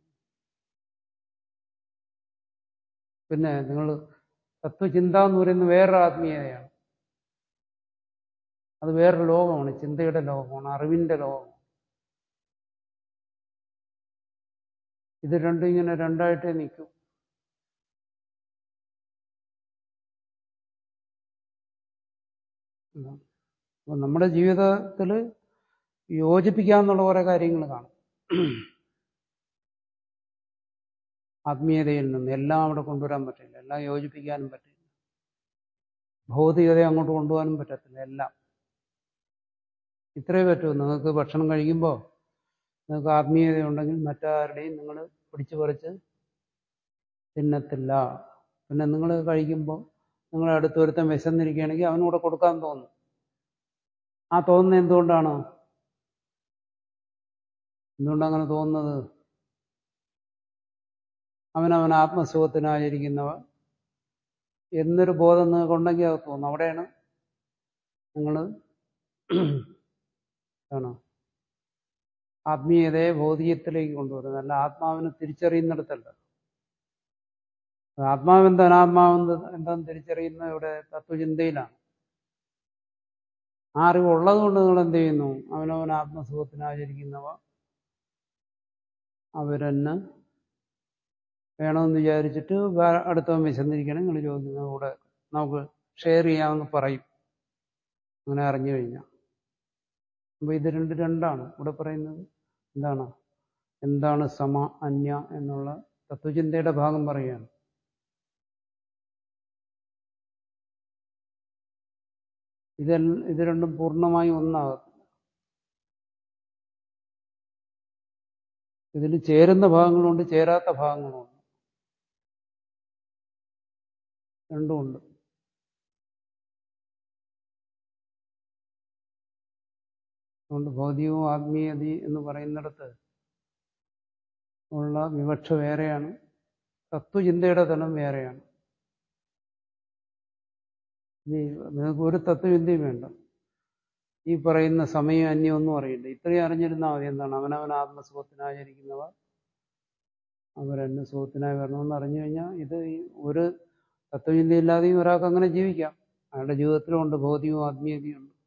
പിന്നെ നിങ്ങൾ തത്വചിന്ത എന്ന് പറയുന്നത് വേറൊരു ആത്മീയതയാണ് അത് വേറൊരു ലോകമാണ് ചിന്തയുടെ ലോകമാണ് അറിവിന്റെ ലോകമാണ് ഇത് രണ്ടും ഇങ്ങനെ രണ്ടായിട്ടേ നിൽക്കും അപ്പം നമ്മുടെ ജീവിതത്തിൽ യോജിപ്പിക്കാന്നുള്ള കുറേ കാര്യങ്ങൾ കാണും ആത്മീയതയിൽ നിന്ന് എല്ലാം അവിടെ കൊണ്ടുവരാൻ പറ്റില്ല എല്ലാം യോജിപ്പിക്കാനും പറ്റില്ല ഭൗതികതയെ അങ്ങോട്ട് കൊണ്ടുപോകാനും പറ്റത്തില്ല എല്ലാം ഇത്രയേ പറ്റൂ നിങ്ങൾക്ക് ഭക്ഷണം കഴിക്കുമ്പോൾ നിങ്ങൾക്ക് ആത്മീയതയുണ്ടെങ്കിൽ മറ്റാരുടെയും നിങ്ങൾ പിടിച്ചു പറിച്ച് തിന്നത്തില്ല പിന്നെ നിങ്ങൾ കഴിക്കുമ്പോൾ നിങ്ങൾ അടുത്തൊരുത്തൻ വിശന്നിരിക്കുകയാണെങ്കിൽ അവനൂടെ കൊടുക്കാൻ തോന്നും ആ തോന്നുന്നത് എന്തുകൊണ്ടാണ് എന്തുകൊണ്ടങ്ങനെ തോന്നുന്നത് അവനവൻ ആത്മസുഖത്തിനായിരിക്കുന്നവ എന്നൊരു ബോധം നിങ്ങൾക്കുണ്ടെങ്കിൽ അത് തോന്നും അവിടെയാണ് നിങ്ങൾ ആണോ ആത്മീയതയെ ഭൗതികത്തിലേക്ക് കൊണ്ടുവരുന്നത് അല്ല ആത്മാവിനെ തിരിച്ചറിയുന്നിടത്തല്ല ആത്മാവെന്ത് അനാത്മാവെന്ത് എന്താന്ന് തിരിച്ചറിയുന്നത് ഇവിടെ തത്വചിന്തയിലാണ് ആ അറിവ് ഉള്ളതുകൊണ്ട് നിങ്ങൾ എന്ത് ചെയ്യുന്നു അവനവൻ ആത്മസുഖത്തിനാചരിക്കുന്നവ അവരെന്നെ വേണമെന്ന് വിചാരിച്ചിട്ട് അടുത്തവൻ വിശന്നിരിക്കണം നിങ്ങൾ ചോദിക്കുന്നത് കൂടെ നമുക്ക് ഷെയർ ചെയ്യാമെന്ന് പറയും അങ്ങനെ അറിഞ്ഞു കഴിഞ്ഞാൽ അപ്പോൾ ഇത് രണ്ട് രണ്ടാണ് ഇവിടെ പറയുന്നത് എന്താണ് എന്താണ് സമ അന്യ എന്നുള്ള തത്വചിന്തയുടെ ഭാഗം പറയുകയാണ് ഇതെൽ ഇത് രണ്ടും പൂർണ്ണമായും ഒന്നാകത്തില്ല ഇതിൽ ചേരുന്ന ഭാഗങ്ങളുണ്ട് ചേരാത്ത ഭാഗങ്ങളുണ്ട് രണ്ടുമുണ്ട് അതുകൊണ്ട് ഭൗതികവും ആത്മീയത എന്ന് പറയുന്നിടത്ത് ഉള്ള വിവക്ഷ വേറെയാണ് തത്വചിന്തയുടെ തലം വേറെയാണ് നിങ്ങൾക്ക് ഒരു തത്വചിന്തയും വേണ്ട ഈ പറയുന്ന സമയം അന്യമൊന്നും അറിയണ്ട ഇത്രയും അറിഞ്ഞിരുന്നാൽ മതി എന്താണ് അവനവൻ ആത്മസുഖത്തിനാചരിക്കുന്നവ അവരെന്നെ സുഖത്തിനായി വരണമെന്ന് അറിഞ്ഞു കഴിഞ്ഞാൽ ഇത് ഒരു തത്വചിന്തയില്ലാതെയും ഒരാൾക്ക് അങ്ങനെ ജീവിക്കാം അയാളുടെ ജീവിതത്തിലുമുണ്ട് ഭൗതികവും ആത്മീയതയും ഉണ്ട്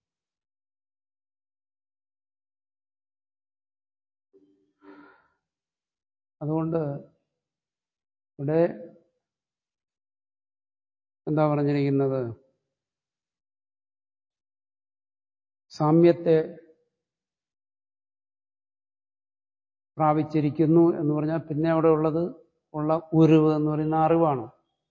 അതുകൊണ്ട് ഇവിടെ എന്താ പറഞ്ഞിരിക്കുന്നത് സാമ്യത്തെ പ്രാപിച്ചിരിക്കുന്നു എന്ന് പറഞ്ഞാൽ പിന്നെ അവിടെ ഉള്ളത് ഉള്ള ഉരുവ് എന്ന് പറയുന്ന അറിവാണ്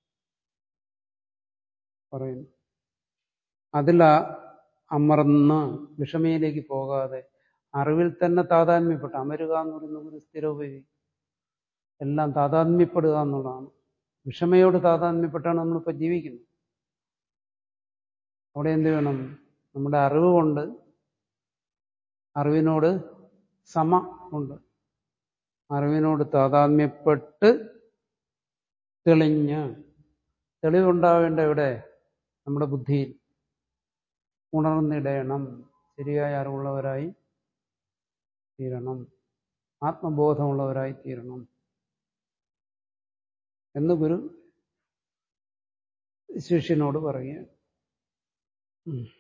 പറയുന്നു അതിൽ അമർന്ന് വിഷമയിലേക്ക് പോകാതെ അറിവിൽ തന്നെ താതാത്മ്യപ്പെട്ട അമരുക എന്ന് പറയുന്ന ഒരു സ്ഥിരോപയോഗി എല്ലാം താതാത്മ്യപ്പെടുക എന്നുള്ളതാണ് വിഷമയോട് താതാത്മ്യപ്പെട്ടാണ് നമ്മളിപ്പോൾ ജീവിക്കുന്നത് അവിടെ എന്ത് വേണം നമ്മുടെ അറിവ് കൊണ്ട് അറിവിനോട് സമ ഉണ്ട് അറിവിനോട് താതാത്മ്യപ്പെട്ട് തെളിഞ്ഞ് തെളിവുണ്ടാവേണ്ട ഇവിടെ നമ്മുടെ ബുദ്ധിയിൽ ഉണർന്നിടയണം ശരിയായ അറിവുള്ളവരായി തീരണം ആത്മബോധമുള്ളവരായി തീരണം എന്ന് ഗുരു ശിഷ്യനോട് പറയുക